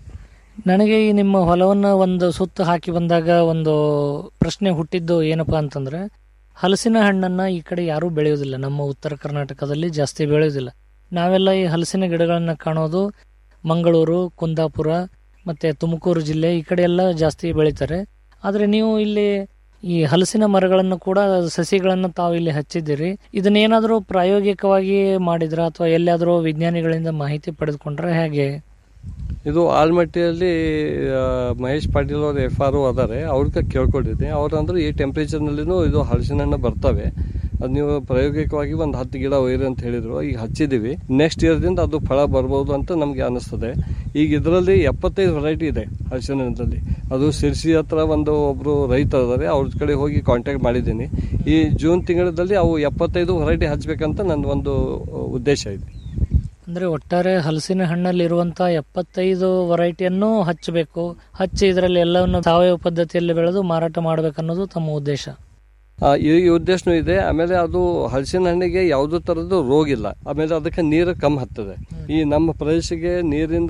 ನನಗೆ ಈ ನಿಮ್ಮ ಹೊಲವನ್ನ ಒಂದು ಸುತ್ತು ಹಾಕಿ ಬಂದಾಗ ಒಂದು ಪ್ರಶ್ನೆ ಹುಟ್ಟಿದ್ದು ಏನಪ್ಪಾ ಅಂತಂದ್ರೆ ಹಲಸಿನ ಹಣ್ಣನ್ನ ಈ ಕಡೆ ಯಾರೂ ಬೆಳೆಯೋದಿಲ್ಲ ನಮ್ಮ ಉತ್ತರ ಕರ್ನಾಟಕದಲ್ಲಿ ಜಾಸ್ತಿ ಬೆಳೆಯೋದಿಲ್ಲ ನಾವೆಲ್ಲ ಈ ಹಲಸಿನ ಗಿಡಗಳನ್ನ ಕಾಣೋದು ಮಂಗಳೂರು ಕುಂದಾಪುರ ಮತ್ತೆ ತುಮಕೂರು ಜಿಲ್ಲೆ ಈ ಕಡೆ ಎಲ್ಲ ಜಾಸ್ತಿ ಬೆಳೀತಾರೆ ಆದ್ರೆ ನೀವು ಇಲ್ಲಿ ಈ ಹಲಸಿನ ಮರಗಳನ್ನು ಕೂಡ ಸಸಿಗಳನ್ನು ತಾವು ಇಲ್ಲಿ ಹಚ್ಚಿದ್ದೀರಿ ಇದನ್ನೇನಾದರೂ ಪ್ರಾಯೋಗಿಕವಾಗಿ ಮಾಡಿದ್ರ ಅಥವಾ ಎಲ್ಲಾದರೂ ವಿಜ್ಞಾನಿಗಳಿಂದ ಮಾಹಿತಿ ಪಡೆದುಕೊಂಡ್ರೆ ಹೇಗೆ ಇದು ಆಲ್ಮಟ್ಟಿಯಲ್ಲಿ ಆ, ಮಹೇಶ್ ಪಾಟೀಲ್ ಅವರು ಎಫ್ ಆರ್ ಅದಾರೆ ಅವ್ರಿಗೆ ಕೇಳ್ಕೊಂಡಿದ್ದೆ ಅವ್ರು ಅಂದ್ರೆ ಈ ಟೆಂಪ್ರೇಚರ್ನಲ್ಲಿನೂ ಇದು ಹಲಸಿನ ಹಣ್ಣು ಬರ್ತವೆ ಅದು ನೀವು ಪ್ರಾಯೋಗಿಕವಾಗಿ ಒಂದು ಹತ್ತು ಗಿಡ ಒಯ್ರಿ ಅಂತ ಹೇಳಿದ್ರು ಈಗ ಹಚ್ಚಿದ್ದೀವಿ ನೆಕ್ಸ್ಟ್ ಇಯರ್ದಿಂದ ಅದು ಫಳ ಬರ್ಬೋದು ಅಂತ ನಮಗೆ ಅನಿಸ್ತದೆ ಈಗ ಇದರಲ್ಲಿ ಎಪ್ಪತ್ತೈದು ವೆರೈಟಿ ಇದೆ ಹಲಸಿನ ಹಣ್ಣಲ್ಲಿ ಅದು ಸಿರ್ಸಿ ಹತ್ರ ಒಂದು ಒಬ್ಬರು ರೈತರು ಇದ್ದಾರೆ ಅವ್ರ ಕಡೆ ಹೋಗಿ ಕಾಂಟ್ಯಾಕ್ಟ್ ಮಾಡಿದ್ದೀನಿ ಈ ಜೂನ್ ತಿಂಗಳಲ್ಲಿ ಅವು ಎಪ್ಪತ್ತೈದು ವೆರೈಟಿ ಹಚ್ಬೇಕಂತ ನನ್ನ ಒಂದು ಉದ್ದೇಶ ಇದೆ ಅಂದ್ರೆ ಒಟ್ಟಾರೆ ಹಲಸಿನ ಹಣ್ಣಲ್ಲಿ ಇರುವಂತ ಎಪ್ಪತ್ತೈದು ವೆರೈಟಿಯನ್ನು ಹಚ್ಚಬೇಕು ಹಚ್ಚಿ ಇದರಲ್ಲಿ ಎಲ್ಲವನ್ನು ಸಾವಯವ ಪದ್ಧತಿಯಲ್ಲಿ ಬೆಳೆದು ಮಾರಾಟ ಮಾಡಬೇಕನ್ನೋದು ತಮ್ಮ ಉದ್ದೇಶ ಆ, ಈ ಈ ಉದ್ದೇಶನೂ ಇದೆ ಆಮೇಲೆ ಅದು ಹಲಸಿನ ಹಣ್ಣಿಗೆ ಯಾವುದೇ ಥರದ್ದು ರೋಗ ಇಲ್ಲ ಆಮೇಲೆ ಅದಕ್ಕೆ ನೀರು ಕಮ್ಮಿ ಹತ್ತದೆ ಈ ನಮ್ಮ ಪ್ರದೇಶಕ್ಕೆ ನೀರಿಂದ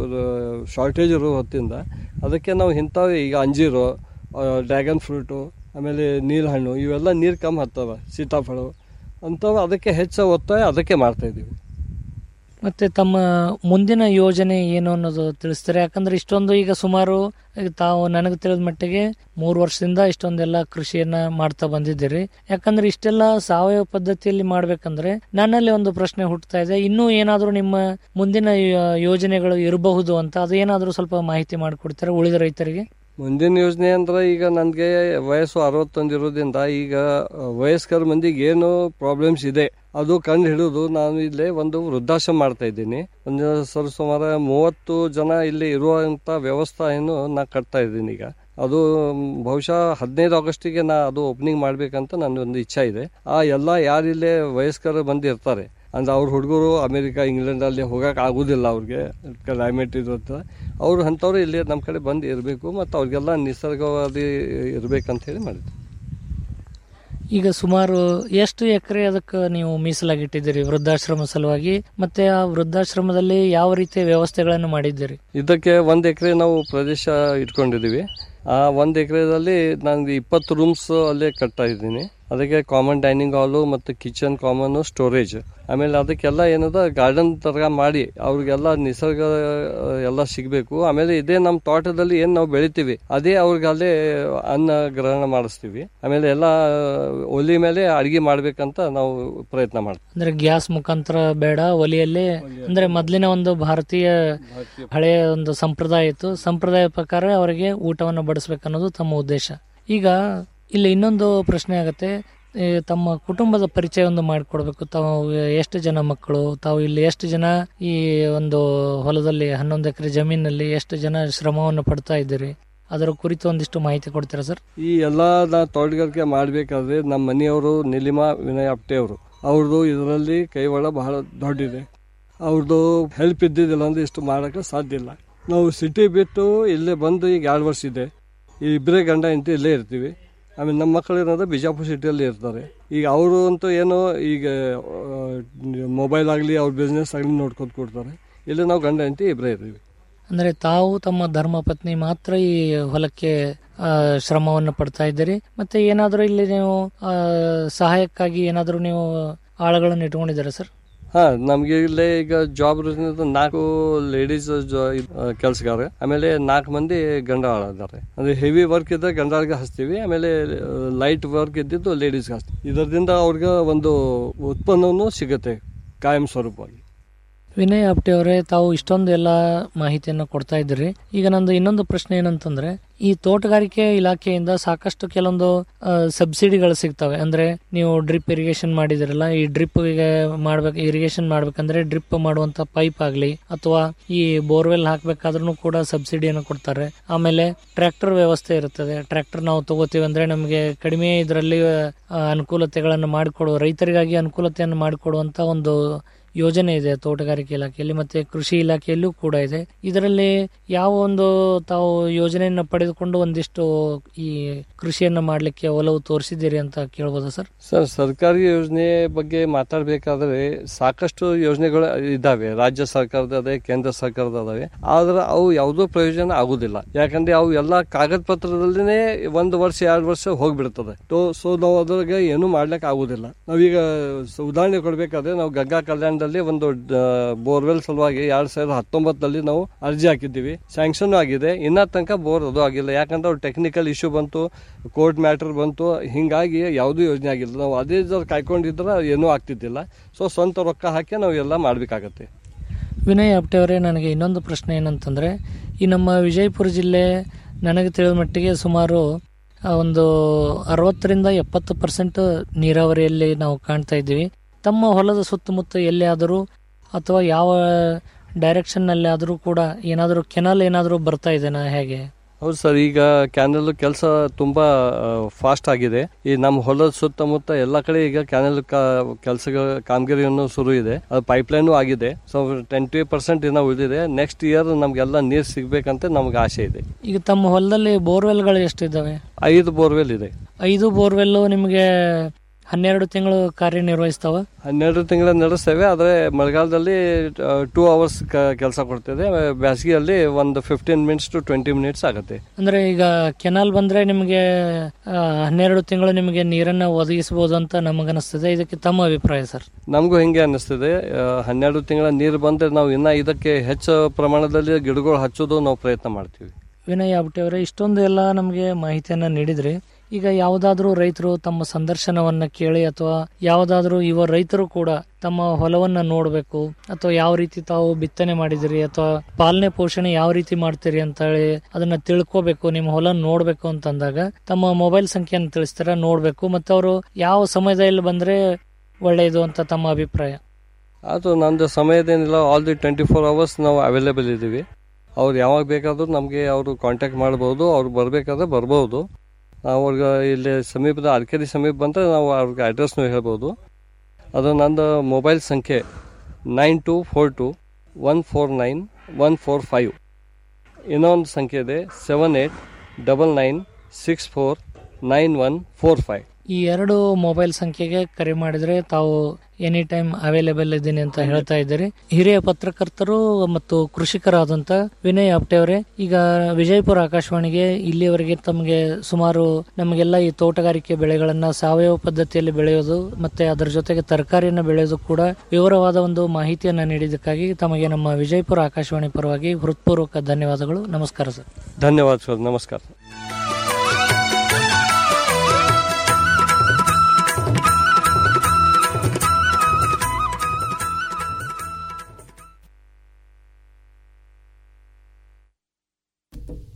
ಶಾರ್ಟೇಜ್ ಇರೋ ಹೊತ್ತಿಂದ ಅದಕ್ಕೆ ನಾವು ಇಂಥವು ಈಗ ಅಂಜೀರು ಡ್ರ್ಯಾಗನ್ ಫ್ರೂಟು ಆಮೇಲೆ ನೀಲ್ ಹಣ್ಣು ಇವೆಲ್ಲ ನೀರು ಕಮ್ಮಿ ಹತ್ತವ ಸೀತಾಫಲ ಅಂಥವು ಅದಕ್ಕೆ ಹೆಚ್ಚು ಒತ್ತಾಯ ಅದಕ್ಕೆ ಮಾಡ್ತಾ ಇದ್ದೀವಿ ಮತ್ತೆ ತಮ್ಮ ಮುಂದಿನ ಯೋಜನೆ ಏನು ಅನ್ನೋದು ತಿಳಿಸ್ತಾರೆ ಯಾಕಂದ್ರೆ ಇಷ್ಟೊಂದು ಈಗ ಸುಮಾರು ಈಗ ತಾವು ನನಗೆ ತಿಳಿದ ಮಟ್ಟಿಗೆ ಮೂರು ವರ್ಷದಿಂದ ಇಷ್ಟೊಂದೆಲ್ಲ ಕೃಷಿಯನ್ನ ಮಾಡ್ತಾ ಬಂದಿದ್ದೀರಿ ಯಾಕಂದ್ರೆ ಇಷ್ಟೆಲ್ಲ ಸಾವಯವ ಪದ್ಧತಿಯಲ್ಲಿ ಮಾಡ್ಬೇಕಂದ್ರೆ ನನ್ನಲ್ಲಿ ಒಂದು ಪ್ರಶ್ನೆ ಹುಟ್ಟುತ್ತಾ ಇದೆ ಇನ್ನೂ ಏನಾದರೂ ನಿಮ್ಮ ಮುಂದಿನ ಯೋ- ಯೋಜನೆಗಳು ಇರಬಹುದು ಅಂತ ಅದು ಏನಾದರೂ ಸ್ವಲ್ಪ ಮಾಹಿತಿ ಮಾಡಿಕೊಡ್ತಾರೆ ಉಳಿದ ರೈತರಿಗೆ ಮುಂದಿನ ಯೋಜನೆ ಅಂದ್ರೆ ಈಗ ನನಗೆ ವಯಸ್ಸು ಅರವತ್ತೊಂದು ಇರೋದ್ರಿಂದ ಈಗ ವಯಸ್ಕರ ಮಂದಿಗೆ ಏನು ಪ್ರಾಬ್ಲಮ್ಸ್ ಇದೆ ಅದು ಕಂಡು ಹಿಡಿದು ನಾನು ಇಲ್ಲೇ ಒಂದು ವೃದ್ಧಾಶ್ರಮ ಮಾಡ್ತಾ ಇದ್ದೀನಿ ಒಂದು ಸರ್ ಸುಮಾರು ಮೂವತ್ತು ಜನ ಇಲ್ಲಿ ಇರುವಂತ ವ್ಯವಸ್ಥೆಯನ್ನು ನಾ ಕಟ್ತಾ ಇದ್ದೀನಿ ಈಗ ಅದು ಮ್, ಬಹುಶಃ ಹದಿನೈದು ಆಗಸ್ಟಿಗೆ ನಾ ಅದು ಓಪನಿಂಗ್ ಮಾಡ್ಬೇಕಂತ ನನ್ನ ಒಂದು ಇಚ್ಛೆ ಇದೆ ಆ ಎಲ್ಲ ಯಾರಿಲ್ಲೇ ವಯಸ್ಕರು ಮಂದಿ ಇರ್ತಾರೆ ಅಂದ್ರೆ ಅವ್ರ ಹುಡುಗರು ಅಮೆರಿಕ ಇಂಗ್ಲೆಂಡ್ ಅಲ್ಲಿ ಹೋಗಕ್ ಆಗುದಿಲ್ಲ ಅವ್ರಿಗೆ ಕ್ಲೈಮೇಟ್ ಇರುತ್ತೆ ಅವ್ರು ಅಂಥವ್ರು ಇಲ್ಲಿ ನಮ್ಮ ಕಡೆ ಬಂದು ಇರಬೇಕು ಮತ್ತು ಅವ್ರಿಗೆಲ್ಲ ನಿಸರ್ಗವಾದಿ ಇರ್ಬೇಕಂತ ಹೇಳಿ ಮಾಡಿದ್ವಿ ಈಗ ಸುಮಾರು ಎಷ್ಟು ಎಕರೆ ಅದಕ್ಕೆ ನೀವು ಮೀಸಲಾಗಿಟ್ಟಿದ್ದೀರಿ ವೃದ್ಧಾಶ್ರಮ ಸಲುವಾಗಿ ಮತ್ತೆ ಆ ವೃದ್ಧಾಶ್ರಮದಲ್ಲಿ ಯಾವ ರೀತಿಯ ವ್ಯವಸ್ಥೆಗಳನ್ನು ಮಾಡಿದ್ದೀರಿ ಇದಕ್ಕೆ ಒಂದು ಎಕರೆ ನಾವು ಪ್ರದೇಶ ಇಟ್ಕೊಂಡಿದ್ದೀವಿ ಆ ಒಂದು ಎಕರೆದಲ್ಲಿ ನನಗೆ ಇಪ್ಪತ್ತು ರೂಮ್ಸ್ ಅಲ್ಲೇ ಕಟ್ತಾ ಇದ್ದೀನಿ ಅದಕ್ಕೆ ಕಾಮನ್ ಡೈನಿಂಗ್ ಹಾಲು ಮತ್ತು ಕಿಚನ್ ಕಾಮನ್ ಸ್ಟೋರೇಜ್ ಆಮೇಲೆ ಅದಕ್ಕೆಲ್ಲ ಏನದ ಗಾರ್ಡನ್ ತರ ಮಾಡಿ ಅವ್ರಿಗೆಲ್ಲ ನಿಸರ್ಗ ಆ, ಎಲ್ಲ ಸಿಗಬೇಕು ಆಮೇಲೆ ಇದೇ ನಮ್ಮ ತೋಟದಲ್ಲಿ ಏನು ನಾವು ಬೆಳಿತೀವಿ ಅದೇ ಅವ್ರಿಗೆ ಅಲ್ಲೇ ಅನ್ನ ಗ್ರಹಣ ಮಾಡಿಸ್ತೀವಿ ಆಮೇಲೆ ಎಲ್ಲ ಒಲಿ ಮೇಲೆ ಅಡಿಗೆ ಮಾಡ್ಬೇಕಂತ ನಾವು ಪ್ರಯತ್ನ ಮಾಡ್ತೀವಿ ಅಂದ್ರೆ ಗ್ಯಾಸ್ ಮುಖಾಂತರ ಬೇಡ ಒಲಿಯಲ್ಲೇ ಅಂದ್ರೆ ಮೊದಲಿನ ಒಂದು ಭಾರತೀಯ ಹಳೆಯ ಒಂದು ಸಂಪ್ರದಾಯ ಇತ್ತು ಸಂಪ್ರದಾಯ ಪ್ರಕಾರ ಅವರಿಗೆ ಊಟವನ್ನು ಬಡಿಸ್ಬೇಕನ್ನೋದು ತಮ್ಮ ಉದ್ದೇಶ ಈಗ ಇಲ್ಲಿ ಇನ್ನೊಂದು ಪ್ರಶ್ನೆ ಆಗತ್ತೆ ಈ ತಮ್ಮ ಕುಟುಂಬದ ಪರಿಚಯ ಒಂದು ಮಾಡಿಕೊಡ್ಬೇಕು ತಾವು ಎಷ್ಟು ಜನ ಮಕ್ಕಳು ತಾವು ಇಲ್ಲಿ ಎಷ್ಟು ಜನ ಈ ಒಂದು ಹೊಲದಲ್ಲಿ ಹನ್ನೊಂದು ಎಕರೆ ಜಮೀನಲ್ಲಿ ಎಷ್ಟು ಜನ ಶ್ರಮವನ್ನು ಪಡ್ತಾ ಇದ್ದೀರಿ ಅದರ ಕುರಿತು ಒಂದಿಷ್ಟು ಮಾಹಿತಿ ಕೊಡ್ತೀರಾ ಸರ್ ಈ ಎಲ್ಲ ನಾ ತೋಟಗಾರಿಕೆ ಮಾಡಬೇಕಾದ್ರೆ ನಮ್ಮ ಮನೆಯವರು ನಿಲಿಮಾ ವಿನಯ್ ಅಪ್ಟೆ ಅವರು ಅವ್ರದ್ದು ಇದರಲ್ಲಿ ಕೈವಾಡ ಬಹಳ ದೊಡ್ಡಿದೆ ಅವ್ರದ್ದು ಹೆಲ್ಪ್ ಇದ್ದಿದ್ದಿಲ್ಲ ಅಂದ್ರೆ ಇಷ್ಟು ಮಾಡೋಕ್ಕೆ ಸಾಧ್ಯ ಇಲ್ಲ ನಾವು ಸಿಟಿ ಬಿಟ್ಟು ಇಲ್ಲೇ ಬಂದು ಈಗ ಎರಡು ವರ್ಷ ಇದೆ ಈ ಇಬ್ಬರೇ ಗಂಡ ಹೆಂಡತಿ ಇಲ್ಲೇ ಇರ್ತೀವಿ ಆಮೇಲೆ ನಮ್ಮ ಮಕ್ಕಳು ಏನಂದ್ರೆ ಬಿಜಾಪುರ ಸಿಟಿಯಲ್ಲಿ ಇರ್ತಾರೆ ಈಗ ಅವರು ಅಂತೂ ಏನೋ ಈಗ ಮೊಬೈಲ್ ಆಗಲಿ ಅವ್ರ ಬಿಸ್ನೆಸ್ ಆಗಲಿ ನೋಡ್ಕೊಂಡು ಕೊಡ್ತಾರೆ ಇಲ್ಲಿ ನಾವು ಗಂಡ ಹೆಂಡತಿ ಇಬ್ಬರೇ ಇರ್ತೀವಿ ಅಂದ್ರೆ ತಾವು ತಮ್ಮ ಧರ್ಮ ಪತ್ನಿ ಮಾತ್ರ ಈ ಹೊಲಕ್ಕೆ ಆ, ಶ್ರಮವನ್ನು ಪಡ್ತಾ ಇದ್ದೀರಿ ಮತ್ತೆ ಏನಾದರೂ ಇಲ್ಲಿ ನೀವು ಆ, ಸಹಾಯಕ್ಕಾಗಿ ಏನಾದರೂ ನೀವು ಆಳುಗಳನ್ನು ಇಟ್ಕೊಂಡಿದ್ದೀರಾ ಸರ್ ಹಾ ನಮ್ಗೆ ಇಲ್ಲೇ ಈಗ ಜಾಬ್ ನಾಲ್ಕು ಲೇಡೀಸ್ ಕೆಲಸಗಾರ ಆಮೇಲೆ ನಾಲ್ಕು ಮಂದಿ ಗಂಡ ಇದ್ದಾರೆ ಅಂದ್ರೆ ಹೆವಿ ವರ್ಕ್ ಇದ್ದರೆ ಗಂಡಾಳಿಗೆ ಹಚ್ತೀವಿ ಆಮೇಲೆ ಲೈಟ್ ವರ್ಕ್ ಇದ್ದಿದ್ದು ಲೇಡೀಸ್ಗೆ ಹಚ್ತೀವಿ ಇದರಿಂದ ಅವ್ರಿಗೆ ಒಂದು ಉತ್ಪನ್ನವನ್ನು ಸಿಗುತ್ತೆ ಕಾಯಂ ಸ್ವರೂಪವಾಗಿ ವಿನಯ್ ಆಪ್ಟೆ ಅವರೇ ತಾವು ಇಷ್ಟೊಂದು ಎಲ್ಲ ಮಾಹಿತಿಯನ್ನು ಕೊಡ್ತಾ ಇದ್ದೀರಿ ಈಗ ನಂದು ಇನ್ನೊಂದು ಪ್ರಶ್ನೆ ಏನಂತಂದ್ರೆ ಈ ತೋಟಗಾರಿಕೆ ಇಲಾಖೆಯಿಂದ ಸಾಕಷ್ಟು ಕೆಲವೊಂದು ಆ, ಸಬ್ಸಿಡಿಗಳು ಸಿಗ್ತವೆ ಅಂದ್ರೆ ನೀವು ಡ್ರಿಪ್ ಇರಿಗೇಷನ್ ಮಾಡಿದಿರಲ್ಲ ಈ ಡ್ರಿಪ್ ಮಾಡ್ಬೇಕು ಇರಿಗೇಷನ್ ಮಾಡ್ಬೇಕಂದ್ರೆ ಡ್ರಿಪ್ ಮಾಡುವಂತ ಪೈಪ್ ಆಗಲಿ ಅಥವಾ ಈ ಬೋರ್ವೆಲ್ ಹಾಕ್ಬೇಕಾದ್ರೂ ಕೂಡ ಸಬ್ಸಿಡಿಯನ್ನು ಕೊಡ್ತಾರೆ ಆಮೇಲೆ ಟ್ರ್ಯಾಕ್ಟರ್ ವ್ಯವಸ್ಥೆ ಇರುತ್ತದೆ ಟ್ರ್ಯಾಕ್ಟರ್ ನಾವು ತಗೋತೀವಿ ಅಂದ್ರೆ ನಮಗೆ ಕಡಿಮೆ ಇದರಲ್ಲಿ ಅನುಕೂಲತೆಗಳನ್ನು ಮಾಡಿಕೊಡುವ ರೈತರಿಗಾಗಿ ಅನುಕೂಲತೆಯನ್ನು ಮಾಡಿಕೊಡುವಂತ ಒಂದು ಯೋಜನೆ ಇದೆ ತೋಟಗಾರಿಕೆ ಇಲಾಖೆಯಲ್ಲಿ ಮತ್ತೆ ಕೃಷಿ ಇಲಾಖೆಯಲ್ಲೂ ಕೂಡ ಇದೆ ಇದರಲ್ಲಿ ಯಾವ ಒಂದು ತಾವು ಯೋಜನೆಯನ್ನ ಪಡೆದುಕೊಂಡು ಒಂದಿಷ್ಟು ಈ ಕೃಷಿಯನ್ನ ಮಾಡ್ಲಿಕ್ಕೆ ಒಲವು ತೋರಿಸಿದ್ದೀರಿ ಅಂತ ಕೇಳ್ಬೋದಾ ಸರ್ ಸರ್ ಸರ್ಕಾರಿ ಯೋಜನೆ ಬಗ್ಗೆ ಮಾತಾಡಬೇಕಾದ್ರೆ ಸಾಕಷ್ಟು ಯೋಜನೆಗಳು ಇದ್ದಾವೆ ರಾಜ್ಯ ಸರ್ಕಾರದ ಅದೇ ಕೇಂದ್ರ ಸರ್ಕಾರದ ಅದಾವೆ ಆದ್ರೆ ಅವು ಯಾವುದೋ ಪ್ರಯೋಜನ ಆಗುದಿಲ್ಲ ಯಾಕಂದ್ರೆ ಅವು ಎಲ್ಲ ಕಾಗದ ಪತ್ರದಲ್ಲಿನೇ ಒಂದು ವರ್ಷ ಎರಡು ವರ್ಷ ಹೋಗ್ಬಿಡ್ತದೆ ಸೊ ಸೊ ನಾವು ಅದ್ರಾಗ ಏನು ಮಾಡ್ಲಿಕ್ಕೆ ಆಗುದಿಲ್ಲ ನಾವೀಗ ಸ- ಉದಾಹರಣೆ ಕೊಡ್ಬೇಕಾದ್ರೆ ನಾವು ಗಂಗಾ ಕಲ್ಯಾಣದಲ್ಲಿ ಒಂದು ಬೋರ್ವೆಲ್ ಸಲುವಾಗಿ ಎರಡ್ ಸಾವಿರದ ಹತ್ತೊಂಬತ್ತರಲ್ಲಿ ನಾವು ಅರ್ಜಿ ಹಾಕಿದ್ದೀವಿ ಸ್ಯಾಂಕ್ಷನ್ ಆಗಿದೆ ಇನ್ನ ತನಕ ಬೋರ್ ಅದು ಆಗಿಲ್ಲ ಯಾಕಂದ್ರೆ ಅವ್ರು ಟೆಕ್ನಿಕಲ್ ಇಶ್ಯೂ ಬಂತು ಕೋರ್ಟ್ ಮ್ಯಾಟರ್ ಬಂತು ಹಿಂಗಾಗಿ ಯಾವುದೂ ಯೋಜನೆ ಆಗಿಲ್ಲ ನಾವು ಅದೇ ಜರ ಕಾಯ್ಕೊಂಡಿದ್ರೆ ಏನೂ ಆಗ್ತಿದ್ದಿಲ್ಲ ಸೊ ಸ್ವಂತ ರೊಕ್ಕ ಹಾಕಿ ನಾವು ಎಲ್ಲ ಮಾಡ್ಬೇಕಾಗತ್ತೆ ವಿನಯ್ ಆಪ್ಟೆ ಅವರೇ ನನಗೆ ಇನ್ನೊಂದು ಪ್ರಶ್ನೆ ಏನಂತಂದ್ರೆ ಈ ನಮ್ಮ ವಿಜಯಪುರ ಜಿಲ್ಲೆ ನನಗೆ ತಿಳಿದ ಮಟ್ಟಿಗೆ ಸುಮಾರು ಆ, ಒಂದು ಅರವತ್ತರಿಂದ ಎಪ್ಪತ್ತು ಪರ್ಸೆಂಟ್ ನೀರಾವರಿಯಲ್ಲಿ ನಾವು ಕಾಣ್ತಾ ಇದ್ದೀವಿ ತಮ್ಮ ಹೊಲದ ಸುತ್ತಮುತ್ತ ಎಲ್ಲಿಯಾದರೂ ಅಥವಾ ಯಾವ ಡೈರೆಕ್ಷನ್ನಲ್ಲಿ ಆದರೂ ಕೂಡ ಏನಾದರೂ ಕೆನಲ್ ಏನಾದರೂ ಬರ್ತಾ ಇದೆನಾ ಹೇಗೆ ಹೌದು ಸರ್ ಈಗ ಕ್ಯಾನಲ್ ಕೆಲಸ ತುಂಬಾ ಫಾಸ್ಟ್ ಆಗಿದೆ ಈ ನಮ್ಮ ಹೊಲದ ಸುತ್ತಮುತ್ತ ಎಲ್ಲ ಕಡೆ ಈಗ ಕ್ಯಾನಲ್ ಕೆಲಸಗಳ ಕಾಮಗಾರಿಯನ್ನು ಶುರು ಇದೆ ಅದು ಪೈಪ್ಲೈನು ಆಗಿದೆ ಸೊ ಟ್ವೆಂಟಿ ಪರ್ಸೆಂಟ್ ಏನೋ ಉಳಿದಿದೆ ನೆಕ್ಸ್ಟ್ ಇಯರ್ ನಮ್ಗೆಲ್ಲ ನೀರು ಸಿಗ್ಬೇಕಂತ ನಮ್ಗೆ ಆಸೆ ಇದೆ ಈಗ ತಮ್ಮ ಹೊಲದಲ್ಲಿ ಬೋರ್ವೆಲ್ಗಳು ಎಷ್ಟಿದ್ದಾವೆ ಐದು ಬೋರ್ವೆಲ್ ಇದೆ ಐದು ಬೋರ್ವೆಲ್ಲು ನಿಮಗೆ ಹನ್ನೆರಡು ತಿಂಗಳು ಕಾರ್ಯನಿರ್ವಹಿಸ್ತಾವ ಹನ್ನೆರಡು ತಿಂಗಳ ನಡೆಸ್ತೇವೆ ಆದರೆ ಮಳೆಗಾಲದಲ್ಲಿ ಟೂ ಅವರ್ಸ್ ಕೆಲಸ ಕೊಡ್ತದೆ ಬೇಸಿಗೆಯಲ್ಲಿ ಒಂದು fifteen minutes to twenty minutes ಆಗುತ್ತೆ ಅಂದ್ರೆ ಈಗ ಕೆನಾಲ್ ಬಂದ್ರೆ ನಿಮಗೆ ಆ, ಹನ್ನೆರಡು ತಿಂಗಳು ನಿಮಗೆ ನೀರನ್ನ ಒದಗಿಸಬಹುದು ಅಂತ ನಮಗನಿಸ್ತದೆ ಇದಕ್ಕೆ ತಮ್ಮ ಅಭಿಪ್ರಾಯ ಸರ್ ನಮಗೂ ಹಿಂಗೆ ಅನ್ನಿಸ್ತದೆ ಆ, ಹನ್ನೆರಡು ತಿಂಗಳ ನೀರು ಬಂದ್ರೆ ನಾವು ಇನ್ನ ಇದಕ್ಕೆ ಹೆಚ್ಚು ಪ್ರಮಾಣದಲ್ಲಿ ಗಿಡಗಳು ಹಚ್ಚೋದು ನಾವು ಪ್ರಯತ್ನ ಮಾಡ್ತೀವಿ ವಿನಯ್ ಆಬ್ಟೆ ಅವರೇ ಇಷ್ಟೊಂದು ಎಲ್ಲ ನಮಗೆ ಮಾಹಿತಿಯನ್ನ ನೀಡಿದ್ರಿ ಈಗ ಯಾವುದಾದ್ರೂ ರೈತರು ತಮ್ಮ ಸಂದರ್ಶನವನ್ನ ಕೇಳಿ ಅಥವಾ ಯಾವುದಾದ್ರೂ ಯುವ ರೈತರು ಕೂಡ ತಮ್ಮ ಹೊಲವನ್ನ ನೋಡಬೇಕು ಅಥವಾ ಯಾವ ರೀತಿ ತಾವು ಬಿತ್ತನೆ ಮಾಡಿದಿರಿ ಅಥವಾ ಪಾಲನೆ ಪೋಷಣೆ ಯಾವ ರೀತಿ ಮಾಡ್ತೀರಿ ಅಂತ ಹೇಳಿ ಅದನ್ನ ತಿಳ್ಕೋಬೇಕು ನಿಮ್ಮ ಹೊಲ ನೋಡ್ಬೇಕು ಅಂತಂದಾಗ ತಮ್ಮ ಮೊಬೈಲ್ ಸಂಖ್ಯೆಯನ್ನು ತಿಳಿಸ್ತಾರ ನೋಡ್ಬೇಕು ಮತ್ತೆ ಅವರು ಯಾವ ಸಮಯದಲ್ಲಿ ಬಂದ್ರೆ ಒಳ್ಳೆಯದು ಅಂತ ತಮ್ಮ ಅಭಿಪ್ರಾಯ ಅದು ನಂದು ಸಮಯದೇನಿಲ್ಲ all the twenty four hours ನಾವು ಅವೈಲೇಬಲ್ ಇದ್ದೀವಿ ಅವ್ರು ಯಾವಾಗ ಬೇಕಾದ್ರೂ ನಮಗೆ ಅವರು ಕಾಂಟ್ಯಾಕ್ಟ್ ಮಾಡ್ಬೋದು ಅವ್ರು ಬರಬೇಕಾದ್ರೆ ಬರ್ಬೋದು ನಾವು ಅವ್ರಿಗೆ ಇಲ್ಲಿ ಸಮೀಪದ ಅರಕೆರೆ ಸಮೀಪ ಬಂದರೆ ನಾವು ಅವ್ರಿಗೆ ಅಡ್ರೆಸ್ನು ಹೇಳ್ಬೋದು ಅದು ನಂದು ಮೊಬೈಲ್ ಸಂಖ್ಯೆ nine two four two one four nine one four five ಇನ್ನೊಂದು ಸಂಖ್ಯೆ ಇದೆ seven eight double nine six four nine one four five ಈ ಎರಡು ಮೊಬೈಲ್ ಸಂಖ್ಯೆಗೆ ಕರೆ ಮಾಡಿದ್ರೆ ತಾವು ಎನಿ ಟೈಮ್ ಅವೈಲೇಬಲ್ ಇದ್ದೀನಿ ಅಂತ ಹೇಳ್ತಾ ಇದ್ದೀರಿ ಹಿರಿಯ ಪತ್ರಕರ್ತರು ಮತ್ತು ಕೃಷಿಕರಾದಂತ ವಿನಯ್ ಆಪ್ಟೆ ಅವರೇ ಈಗ ವಿಜಯಪುರ ಆಕಾಶವಾಣಿಗೆ ಇಲ್ಲಿಯವರೆಗೆ ತಮಗೆ ಸುಮಾರು ನಮಗೆಲ್ಲ ಈ ತೋಟಗಾರಿಕೆ ಬೆಳೆಗಳನ್ನ ಸಾವಯವ ಪದ್ಧತಿಯಲ್ಲಿ ಬೆಳೆಯೋದು ಮತ್ತೆ ಅದರ ಜೊತೆಗೆ ತರಕಾರಿಯನ್ನು ಬೆಳೆಯೋದು ಕೂಡ ವಿವರವಾದ ಒಂದು ಮಾಹಿತಿಯನ್ನ ನೀಡಿದ್ದಕ್ಕಾಗಿ ತಮಗೆ ನಮ್ಮ ವಿಜಯಪುರ ಆಕಾಶವಾಣಿ ಪರವಾಗಿ ಹೃತ್ಪೂರ್ವಕ ಧನ್ಯವಾದಗಳು ನಮಸ್ಕಾರ ಸರ್ ಧನ್ಯವಾದ ಸರ್ ನಮಸ್ಕಾರ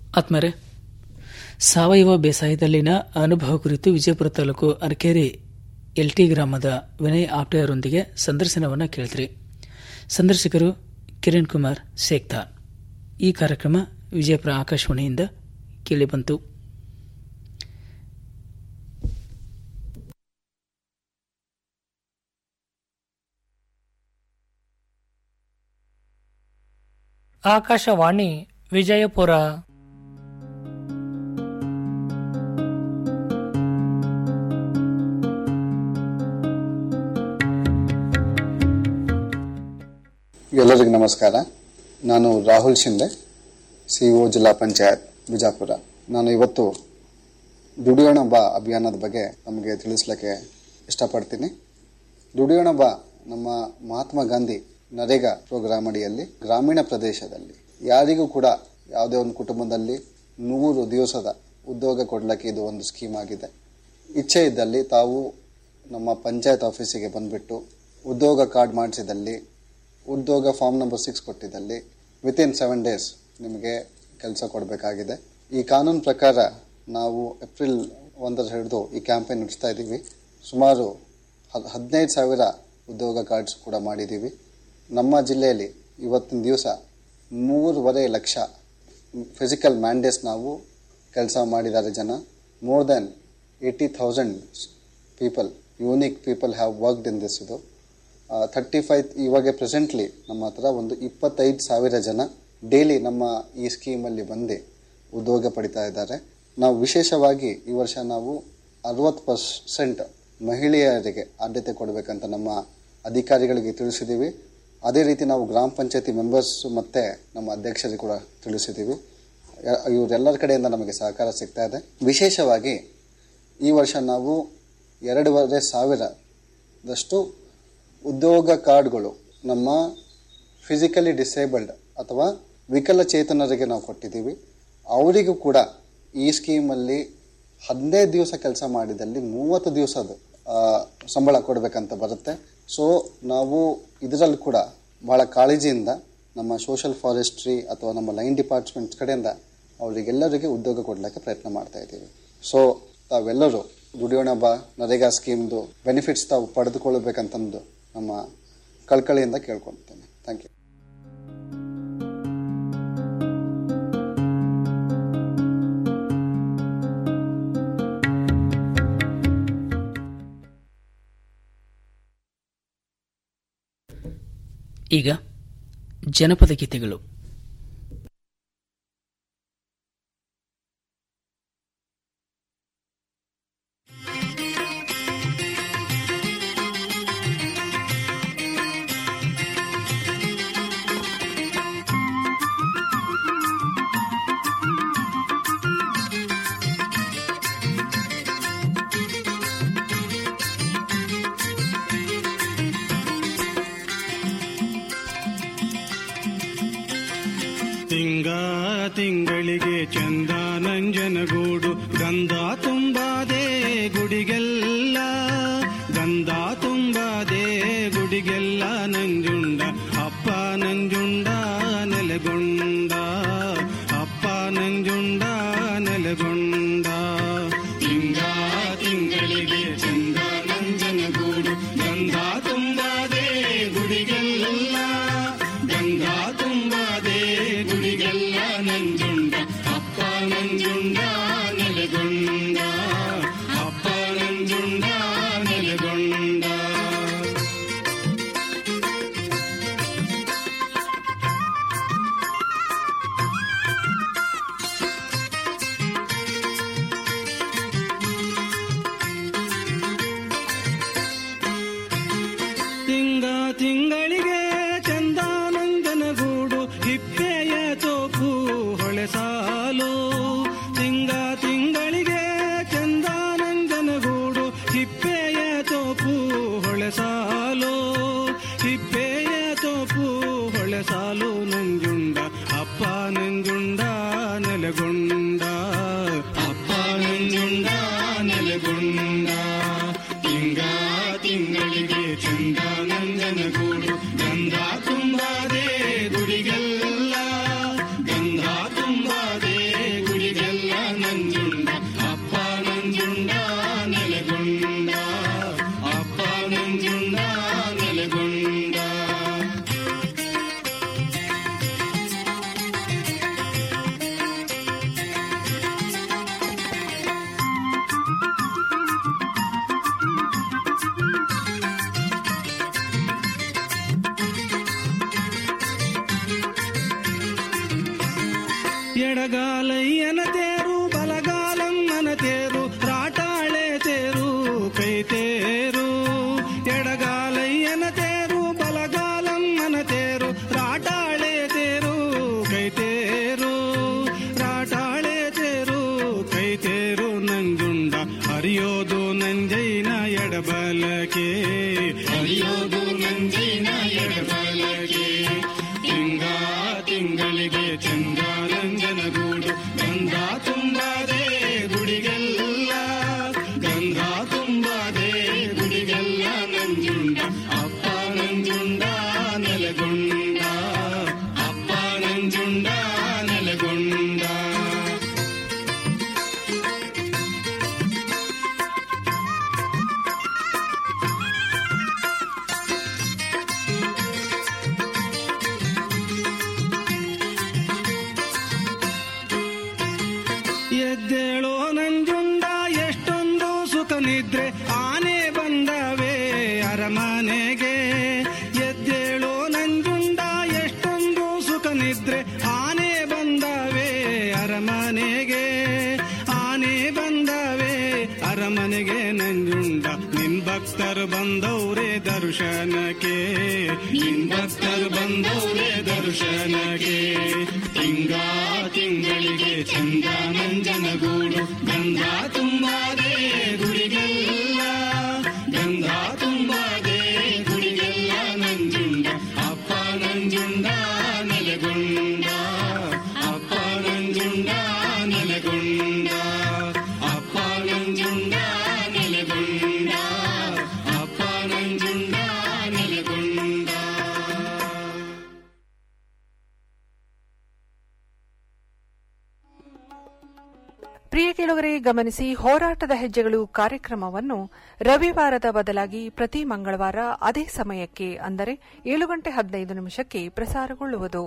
ಆತ್ಮರೆ ಸಾವಯವ ಬೇಸಾಯದಲ್ಲಿನ ಅನುಭವ ಕುರಿತು ವಿಜಯಪುರ ತಾಲೂಕು ಅರಕೇರಿ ಎಲ್ ಟಿ ಗ್ರಾಮದ ವಿನಯ್ ಆಪ್ಟೆಯವರೊಂದಿಗೆ ಸಂದರ್ಶನವನ್ನು ಕೇಳಿದ್ರಿ ಸಂದರ್ಶಕರು ಕಿರಣ್ ಕುಮಾರ್ ಶೇಖ್ದಾರ್ ಈ ಕಾರ್ಯಕ್ರಮ ವಿಜಯಪುರ ಆಕಾಶವಾಣಿಯಿಂದ ಕೇಳಿಬಂತು ಆಕಾಶವಾಣಿ ವಿಜಯಪುರ ಎಲ್ಲರಿಗೂ ನಮಸ್ಕಾರ ನಾನು ರಾಹುಲ್ ಶಿಂದೆ ಸಿ ಒ ಜಿಲ್ಲಾ ಪಂಚಾಯತ್ ಬಿಜಾಪುರ ನಾನು ಇವತ್ತು ದುಡಿಯೋಣ ಬಾ ಅಭಿಯಾನದ ಬಗ್ಗೆ ನಮಗೆ ತಿಳಿಸ್ಲಿಕ್ಕೆ ಇಷ್ಟಪಡ್ತೀನಿ ದುಡಿಯೋಣ ಬಾ ನಮ್ಮ ಮಹಾತ್ಮ ಗಾಂಧಿ ನರೇಗಾ ಪ್ರೋಗ್ರಾಮ್ ಅಡಿಯಲ್ಲಿ ಗ್ರಾಮೀಣ ಪ್ರದೇಶದಲ್ಲಿ ಯಾರಿಗೂ ಕೂಡ ಯಾವುದೇ ಒಂದು ಕುಟುಂಬದಲ್ಲಿ ನೂರು ದಿವಸದ ಉದ್ಯೋಗ ಕೊಡಲಿಕ್ಕೆ ಇದು ಒಂದು ಸ್ಕೀಮ್ ಆಗಿದೆ ಇಚ್ಛೆ ಇದ್ದಲ್ಲಿ ತಾವು ನಮ್ಮ ಪಂಚಾಯತ್ ಆಫೀಸಿಗೆ ಬಂದುಬಿಟ್ಟು ಉದ್ಯೋಗ ಕಾರ್ಡ್ ಮಾಡಿಸಿದಲ್ಲಿ ಉದ್ಯೋಗ ಫಾರ್ಮ್ ನಂಬರ್ ಸಿಕ್ಸ್ ಕೊಟ್ಟಿದ್ದಲ್ಲಿ ವಿತಿನ್ ಸೆವೆನ್ ಡೇಸ್ ನಿಮಗೆ ಕೆಲಸ ಕೊಡಬೇಕಾಗಿದೆ ಈ ಕಾನೂನು ಪ್ರಕಾರ ನಾವು ಏಪ್ರಿಲ್ ಒಂದರ ಹಿಡಿದು ಈ ಕ್ಯಾಂಪೇನ್ ನಡೆಸ್ತಾ ಇದ್ದೀವಿ ಸುಮಾರು ಹದ್ ಹದಿನೈದು ಸಾವಿರ ಉದ್ಯೋಗ ಕಾರ್ಡ್ಸ್ ಕೂಡ ಮಾಡಿದ್ದೀವಿ ನಮ್ಮ ಜಿಲ್ಲೆಯಲ್ಲಿ ಇವತ್ತಿನ ದಿವಸ ಮೂರುವರೆ ಲಕ್ಷ ಫಿಸಿಕಲ್ ಮ್ಯಾಂಡೇಸ್ ನಾವು ಕೆಲಸ ಮಾಡಿದ್ದಾರೆ ಜನ more than eighty thousand people unique people have worked in this ಇದು ಥರ್ಟಿ ಫೈವ್ ಇವಾಗ ಪ್ರೆಸೆಂಟ್ಲಿ ನಮ್ಮ ಹತ್ರ ಒಂದು ಇಪ್ಪತ್ತೈದು ಸಾವಿರ ಜನ ಡೈಲಿ ನಮ್ಮ ಈ ಸ್ಕೀಮಲ್ಲಿ ಬಂದು ಉದ್ಯೋಗ ಪಡಿತಾ ಇದ್ದಾರೆ ನಾವು ವಿಶೇಷವಾಗಿ ಈ ವರ್ಷ ನಾವು ಅರವತ್ತು ಪರ್ಸೆಂಟ್ ಮಹಿಳೆಯರಿಗೆ ಆದ್ಯತೆ ಕೊಡಬೇಕಂತ ನಮ್ಮ ಅಧಿಕಾರಿಗಳಿಗೆ ತಿಳಿಸಿದ್ದೀವಿ ಅದೇ ರೀತಿ ನಾವು ಗ್ರಾಮ ಪಂಚಾಯತಿ ಮೆಂಬರ್ಸ್ ಮತ್ತು ನಮ್ಮ ಅಧ್ಯಕ್ಷರಿಗೆ ಕೂಡ ತಿಳಿಸಿದ್ದೀವಿ ಯ- ಇವರೆಲ್ಲರ ಕಡೆಯಿಂದ ನಮಗೆ ಸಹಕಾರ ಸಿಗ್ತಾ ಇದೆ ವಿಶೇಷವಾಗಿ ಈ ವರ್ಷ ನಾವು ಎರಡೂವರೆ ಸಾವಿರದಷ್ಟು ಉದ್ಯೋಗ ಕಾರ್ಡ್ಗಳು ನಮ್ಮ ಫಿಸಿಕಲಿ ಡಿಸೇಬಲ್ಡ್ ಅಥವಾ ವಿಕಲಚೇತನರಿಗೆ ನಾವು ಕೊಟ್ಟಿದ್ದೀವಿ ಅವರಿಗೂ ಕೂಡ ಈ ಸ್ಕೀಮಲ್ಲಿ ಹದಿನೈದು ದಿವಸ ಕೆಲಸ ಮಾಡಿದಲ್ಲಿ ಮೂವತ್ತು ದಿವಸದ ಆ, ಸಂಬಳ ಕೊಡಬೇಕಂತ ಬರುತ್ತೆ ಸೊ ನಾವು ಇದರಲ್ಲಿ ಕೂಡ ಬಹಳ ಕಾಳಜಿಯಿಂದ ನಮ್ಮ ಸೋಷಲ್ ಫಾರೆಸ್ಟ್ರಿ ಅಥವಾ ನಮ್ಮ ಲೈನ್ ಡಿಪಾರ್ಟ್ಮೆಂಟ್ ಕಡೆಯಿಂದ ಅವರಿಗೆಲ್ಲರಿಗೆ ಉದ್ಯೋಗ ಕೊಡಲಿಕ್ಕೆ ಪ್ರಯತ್ನ ಮಾಡ್ತಾ ಇದ್ದೀವಿ ಸೊ ತಾವೆಲ್ಲರೂ ದುಡಿಯೋಣ ಬಾ ನರೇಗಾ ಸ್ಕೀಮ್ದು ಬೆನಿಫಿಟ್ಸ್ ತಾವು ಪಡೆದುಕೊಳ್ಳಬೇಕಂತಂದು ನಮ್ಮ ಕಳ್ಕಳಿಯಿಂದ ಕೇಳ್ಕೊಳ್ತೇನೆ ಥ್ಯಾಂಕ್ ಯು ಈಗ ಜನಪದ ಗೀತೆಗಳು ತಿಂಗ ತಿಂಗಳಿಗೆ ಚಂದ ನಂಜನಗೂಡು ಗಂಧ ತುಂಬಾದೆ ಗುಡಿಗೆಲ್ಲ ಗಂಧ ತುಂಬಾದೆ ಗುಡಿಗೆಲ್ಲ ನಂಜುಂಡ ಅಪ್ಪ ನಂಜುಂಡ ನೆಲೆಗೊಂಡ ಅಪ್ಪ ನಂಜುಂಡ ನೆಲೆಗೊಂಡ ತಿಂಗ ತಿಂಗಳಿಗೆ ಚಂದ ನಂಜನಗೂಡು ಗಂಧ ತುಂಬಾದೆ ಗುಡಿಗೆಲ್ಲ ಗಂಧ ತುಂಬಾದೆ ಗುಡಿಗೆಲ್ಲ ನಂಜುಂಡ ಅಪ್ಪ ನಂಜುಂಡ ನೆಲೆಗೊಂಡ ಅಪ್ಪ ನಂಜುಂಡ ನೆಲೆಗೊಂಡ ತಿಂಗ ತಿಂಗಳಿಗೆ ಚಂದಾನಂದನಗೂಡು ಹಿಪ್ಪೆಯ ತೋಪು ಹೊಳೆ ಸಾಲು ತಿಂಗ ತಿಂಗಳಿಗೆ ಚಂದಾನಂದನಗೂಡು ಹಿಪ್ಪೆಯ ತೋಪು ಹೊಳೆ ಸಾಲು ಹಿಪ್ಪೆಯ ತೋಪು ಹೊಳೆ ಸಾಲು ನಂಜುಂಡ ಅಪ್ಪ ನಂಜುಂಡ ನೆಲೆಗೊಂಡ ಅಪ್ಪ ನಂಜುಂಡ ನೆಲೆಗೊಂಡ ತಿಂಗ ತಿಂಗಳಿಗೆ ಚಂದ ನಂಜನಗೂಡು ಗಂಧ ತುಂಬಾದೆ ಗುಡಿಗೆಲ್ಲ ಗಂಧ ತುಂಬಾದೆ ಗುಡಿಗೆಲ್ಲ ನಂಜುಂಡ ಅಪ್ಪ ನಂಜುಂಡ ನೆಲೆಗೊಂಡ ಎಡಗಾಲಯ್ಯನ ತೇರು ಬಲಗಾಲಮ್ಮನ ತೇರು ರಾಟಾಳೆ ತೇರು ಕೈ ತೇರು ಎಡಗಾಲಯ್ಯನ ತೇರು ಬಲಗಾಲಮ್ಮನ ತೇರು ರಾಟಾಳೆ ತೇರು ಕೈ ತೇರು ರಾಟಾಳೆ ತೇರು ಕೈ ತೇರು ನಂಜುಂಡ ಹರಿಯೋದು ನಂಜೈನ ಎಡಬಲಕೆ ಹರಿಯೋದು ನಂಜೈನ ಎಡಬಲಕೆ ತಿಂಗ ತಿಂಗಳಿಗೆ ಚಂದ ನಂಜನಗೂಡು ಗಂಧ ತುಂಬದೆ ಗುಡಿಗೆಲ್ಲ ಗಂಧ ತುಂಬದೆ ಗುಡಿಗೆಲ್ಲ ನಂಜುಂಡ ಅಪ್ಪ ನಂಜುಂಡ ನೆಲೆಗೊಂಡ ಅಪ್ಪ ನಂಜುಂಡ ನೆಲೆಗೊಂಡ ಎದ್ದೇಳೋ ನಂಜುಂಡ ಎಷ್ಟೊಂದು ಸುಖ ನಿದ್ರೆ ಆನೆ ಬಂದವೆ ಅರಮನೆಗೆ ಎದ್ದೇಳೋ ನಂಜುಂಡ ಎಷ್ಟೊಂದು ಸುಖ ನಿದ್ರೆ ಆನೆ ಬಂದವೆ ಅರಮನೆಗೆ ಆನೆ ಬಂದವೆ ಅರಮನೆಗೆ ನಂಜುಂಡ ನಿನ್ ಭಕ್ತರು ಬಂದವ್ರೆ ದರ್ಶನಕ್ಕೆ ನಿನ್ ಭಕ್ತರು ಬಂದವ್ರೆ ದರ್ಶನಕ್ಕೆ ತಿಂಗ ತಿಂಗಳಿಗೆ ಚಂದ ನಂಜನಗೂಡು ಗಂಧ ತುಂಬಾದೆ ಗುಡಿಗೆಲ್ಲ ಗಂಧ ತುಂಬಾದೆ ಗುಡಿಗೆಲ್ಲ ನಂಜುಂಡ ಅಪ್ಪ ನಂಜುಂಡ ನೆಲೆಗೊಂಡ ಅಪ್ಪ ನಂಜುಂಡ ನೆಲೆಗೊಂಡ ಅಪ್ಪ ನಂಜುಂಡ ನೆಲೆಗೊಂಡ ಅಪ್ಪ ನಂಜುಂಡ ನೆಲೆಗೊಂಡ ಪ್ರಿಯ ಕೇಳುಗರೆ ಗಮನಿಸಿ ಹೋರಾಟದ ಹೆಜ್ಜೆಗಳು ಕಾರ್ಯಕ್ರಮವನ್ನು ರವಿವಾರದ ಬದಲಾಗಿ ಪ್ರತಿ ಮಂಗಳವಾರ ಅದೇ ಸಮಯಕ್ಕೆ ಅಂದರೆ ಏಳು ಗಂಟೆ ಹದಿನೈದು ನಿಮಿಷಕ್ಕೆ ಪ್ರಸಾರಗೊಳ್ಳುವುದು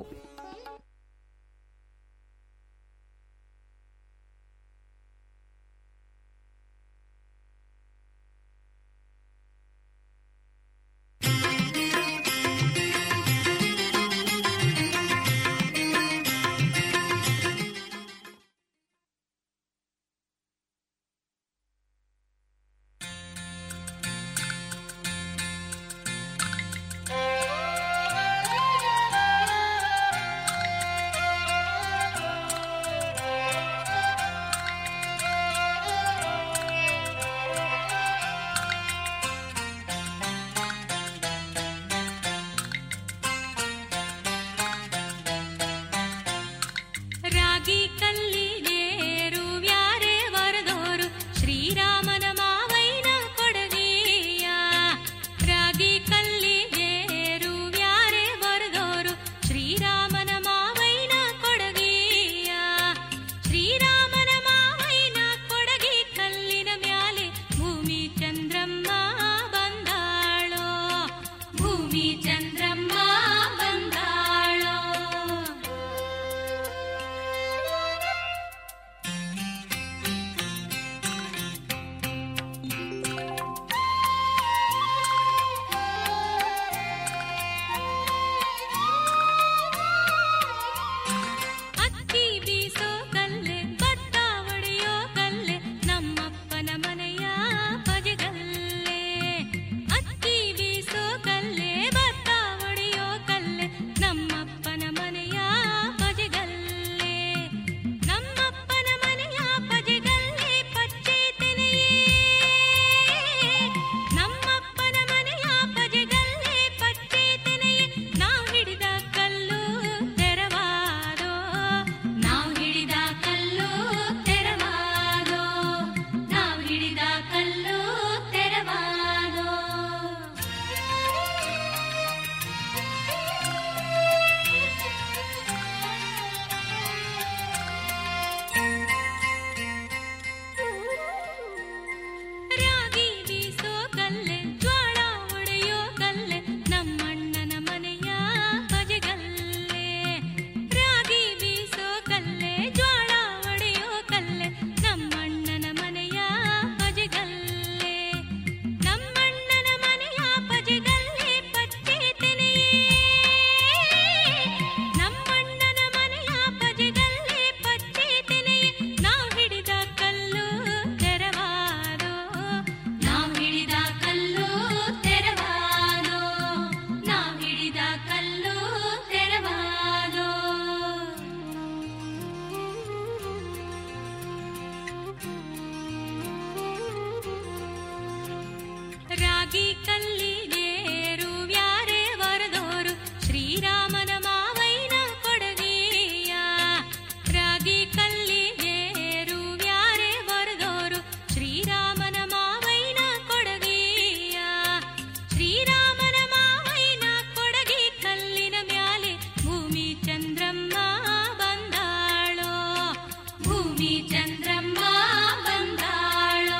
ರಾಗಿ ಕಲ್ಲಿನೇರು ವ್ಯಾರೆ ವರದೋರು ಶ್ರೀರಾಮನ ಮಾವೈನ ಕೊಡಗಿಯ ರಾಗಿ ಕಲ್ಲಿನೇರು ವ್ಯಾರೆ ವರದೋರು ಶ್ರೀರಾಮನ ಮಾವೈನ ಕೊಡಗಿಯ ಶ್ರೀರಾಮನ ಮಾವೈನ ಕೊಡಗಿ ಕಲ್ಲಿನ ಮ್ಯಾಲೆ ಭೂಮಿ ಚಂದ್ರಮ್ಮ ಬಂದಾಳೋ ಭೂಮಿ ಚಂದ್ರಮ್ಮ ಬಂದಾಳೋ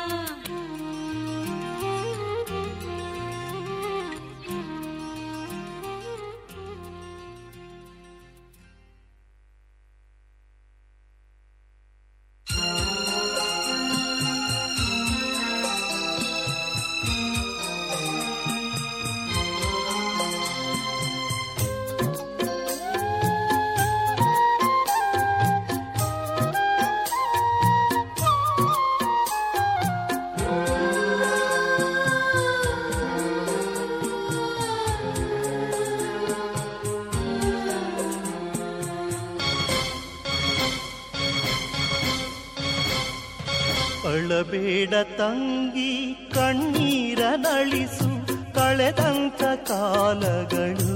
ಅಳಬೇಡ ತಂಗಿ ಕಣ್ಣೀರ ನಳಿಸು ಕಳೆದಂತ ಕಾಲಗಳು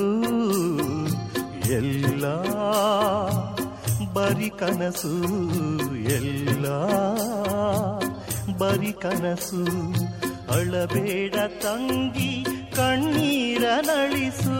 ಎಲ್ಲ ಬರಿ ಕನಸು ಎಲ್ಲ ಬರಿ ಕನಸು ಅಳಬೇಡ ತಂಗಿ ಕಣ್ಣೀರ ನಳಿಸು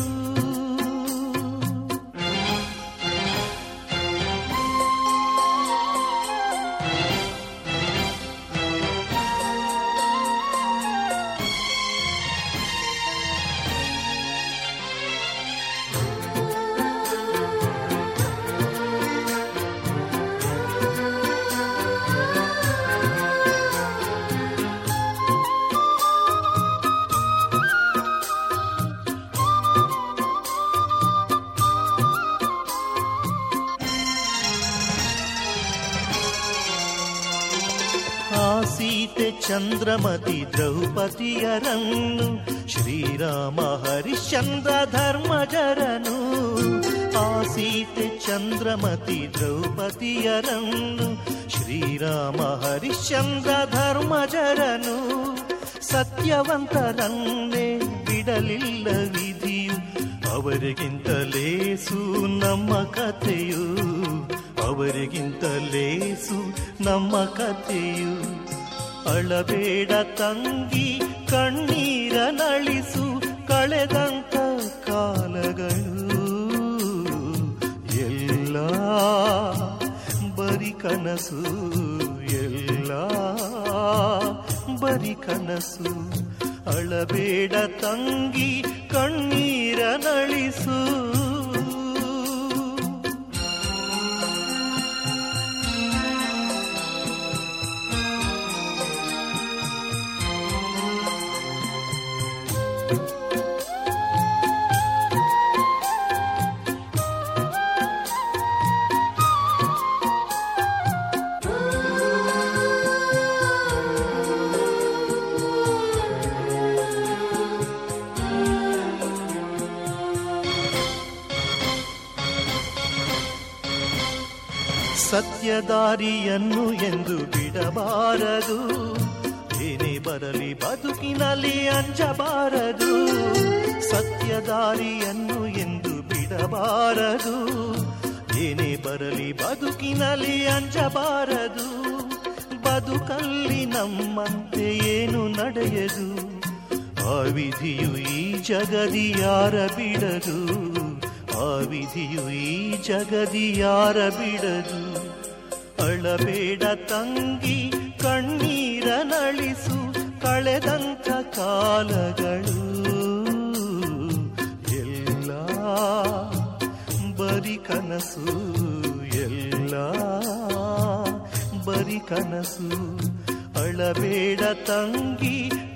ಆ ಸೀತೆ ಚಂದ್ರಮತಿ ದ್ರೌಪದಿಯರನ್ನು ಶ್ರೀರಾಮ ಹರಿಶ್ಚಂದ್ರ ಧರ್ಮಜರನು ಆ ಸೀತೆ ಚಂದ್ರಮತಿ ದ್ರೌಪದಿಯರನ್ನು ಶ್ರೀರಾಮ ಹರಿಶ್ಚಂದ್ರ ಧರ್ಮಜರನು ಸತ್ಯವಂತರನ್ನೇ ಬಿಡಲಿಲ್ಲ ವಿಧಿಯು ಅವರಿಗಿಂತ ಲೇಸು ನಮ್ಮ ಕಥೆಯು ಅವರಿಗಿಂತ ಲೇಸು ನಮ್ಮ ಕಥೆಯು ಅಳಬೇಡ ತಂಗಿ ಕಣ್ಣೀರ ನಳಿಸು ಕಳೆದಂತ ಕಾಲಗಳು ಎಲ್ಲ ಬರಿ ಕನಸು ಎಲ್ಲ ಬರಿ ಕನಸು ಅಳಬೇಡ ತಂಗಿ ಕಣ್ಣೀರ ನಳಿಸು ಸತ್ಯದಾರಿಯನ್ನು ಎಂದು ಬಿಡಬಾರದು ಏನೇ ಬರಲಿ ಬದುಕಿನಲ್ಲಿ ಅಂಜಬಾರದು ಸತ್ಯದಾರಿಯನ್ನು ಎಂದು ಬಿಡಬಾರದು ಏನೇ ಬರಲಿ ಬದುಕಿನಲ್ಲಿ ಅಂಜಬಾರದು ಬದುಕಲ್ಲಿ ನಮ್ಮಂತೆ ಏನು ನಡೆಯದು ಆ ವಿಧಿಯು ಈ ಜಗದಿ ಯಾರ ಬಿಡದು ಆ ವಿಧಿಯು ಈ ಜಗದಿ ಯಾರ ಬಿಡದು ಅಳಬೇಡ ತಂಗಿ ಕಣ್ಣೀರ ನಳಿಸು ಕಳೆದಂತ ಕಾಲಗಳು ಎಲ್ಲ ಬರಿ ಕನಸು ಎಲ್ಲ ಬರಿ ಕನಸು ಅಳಬೇಡ ತಂಗಿ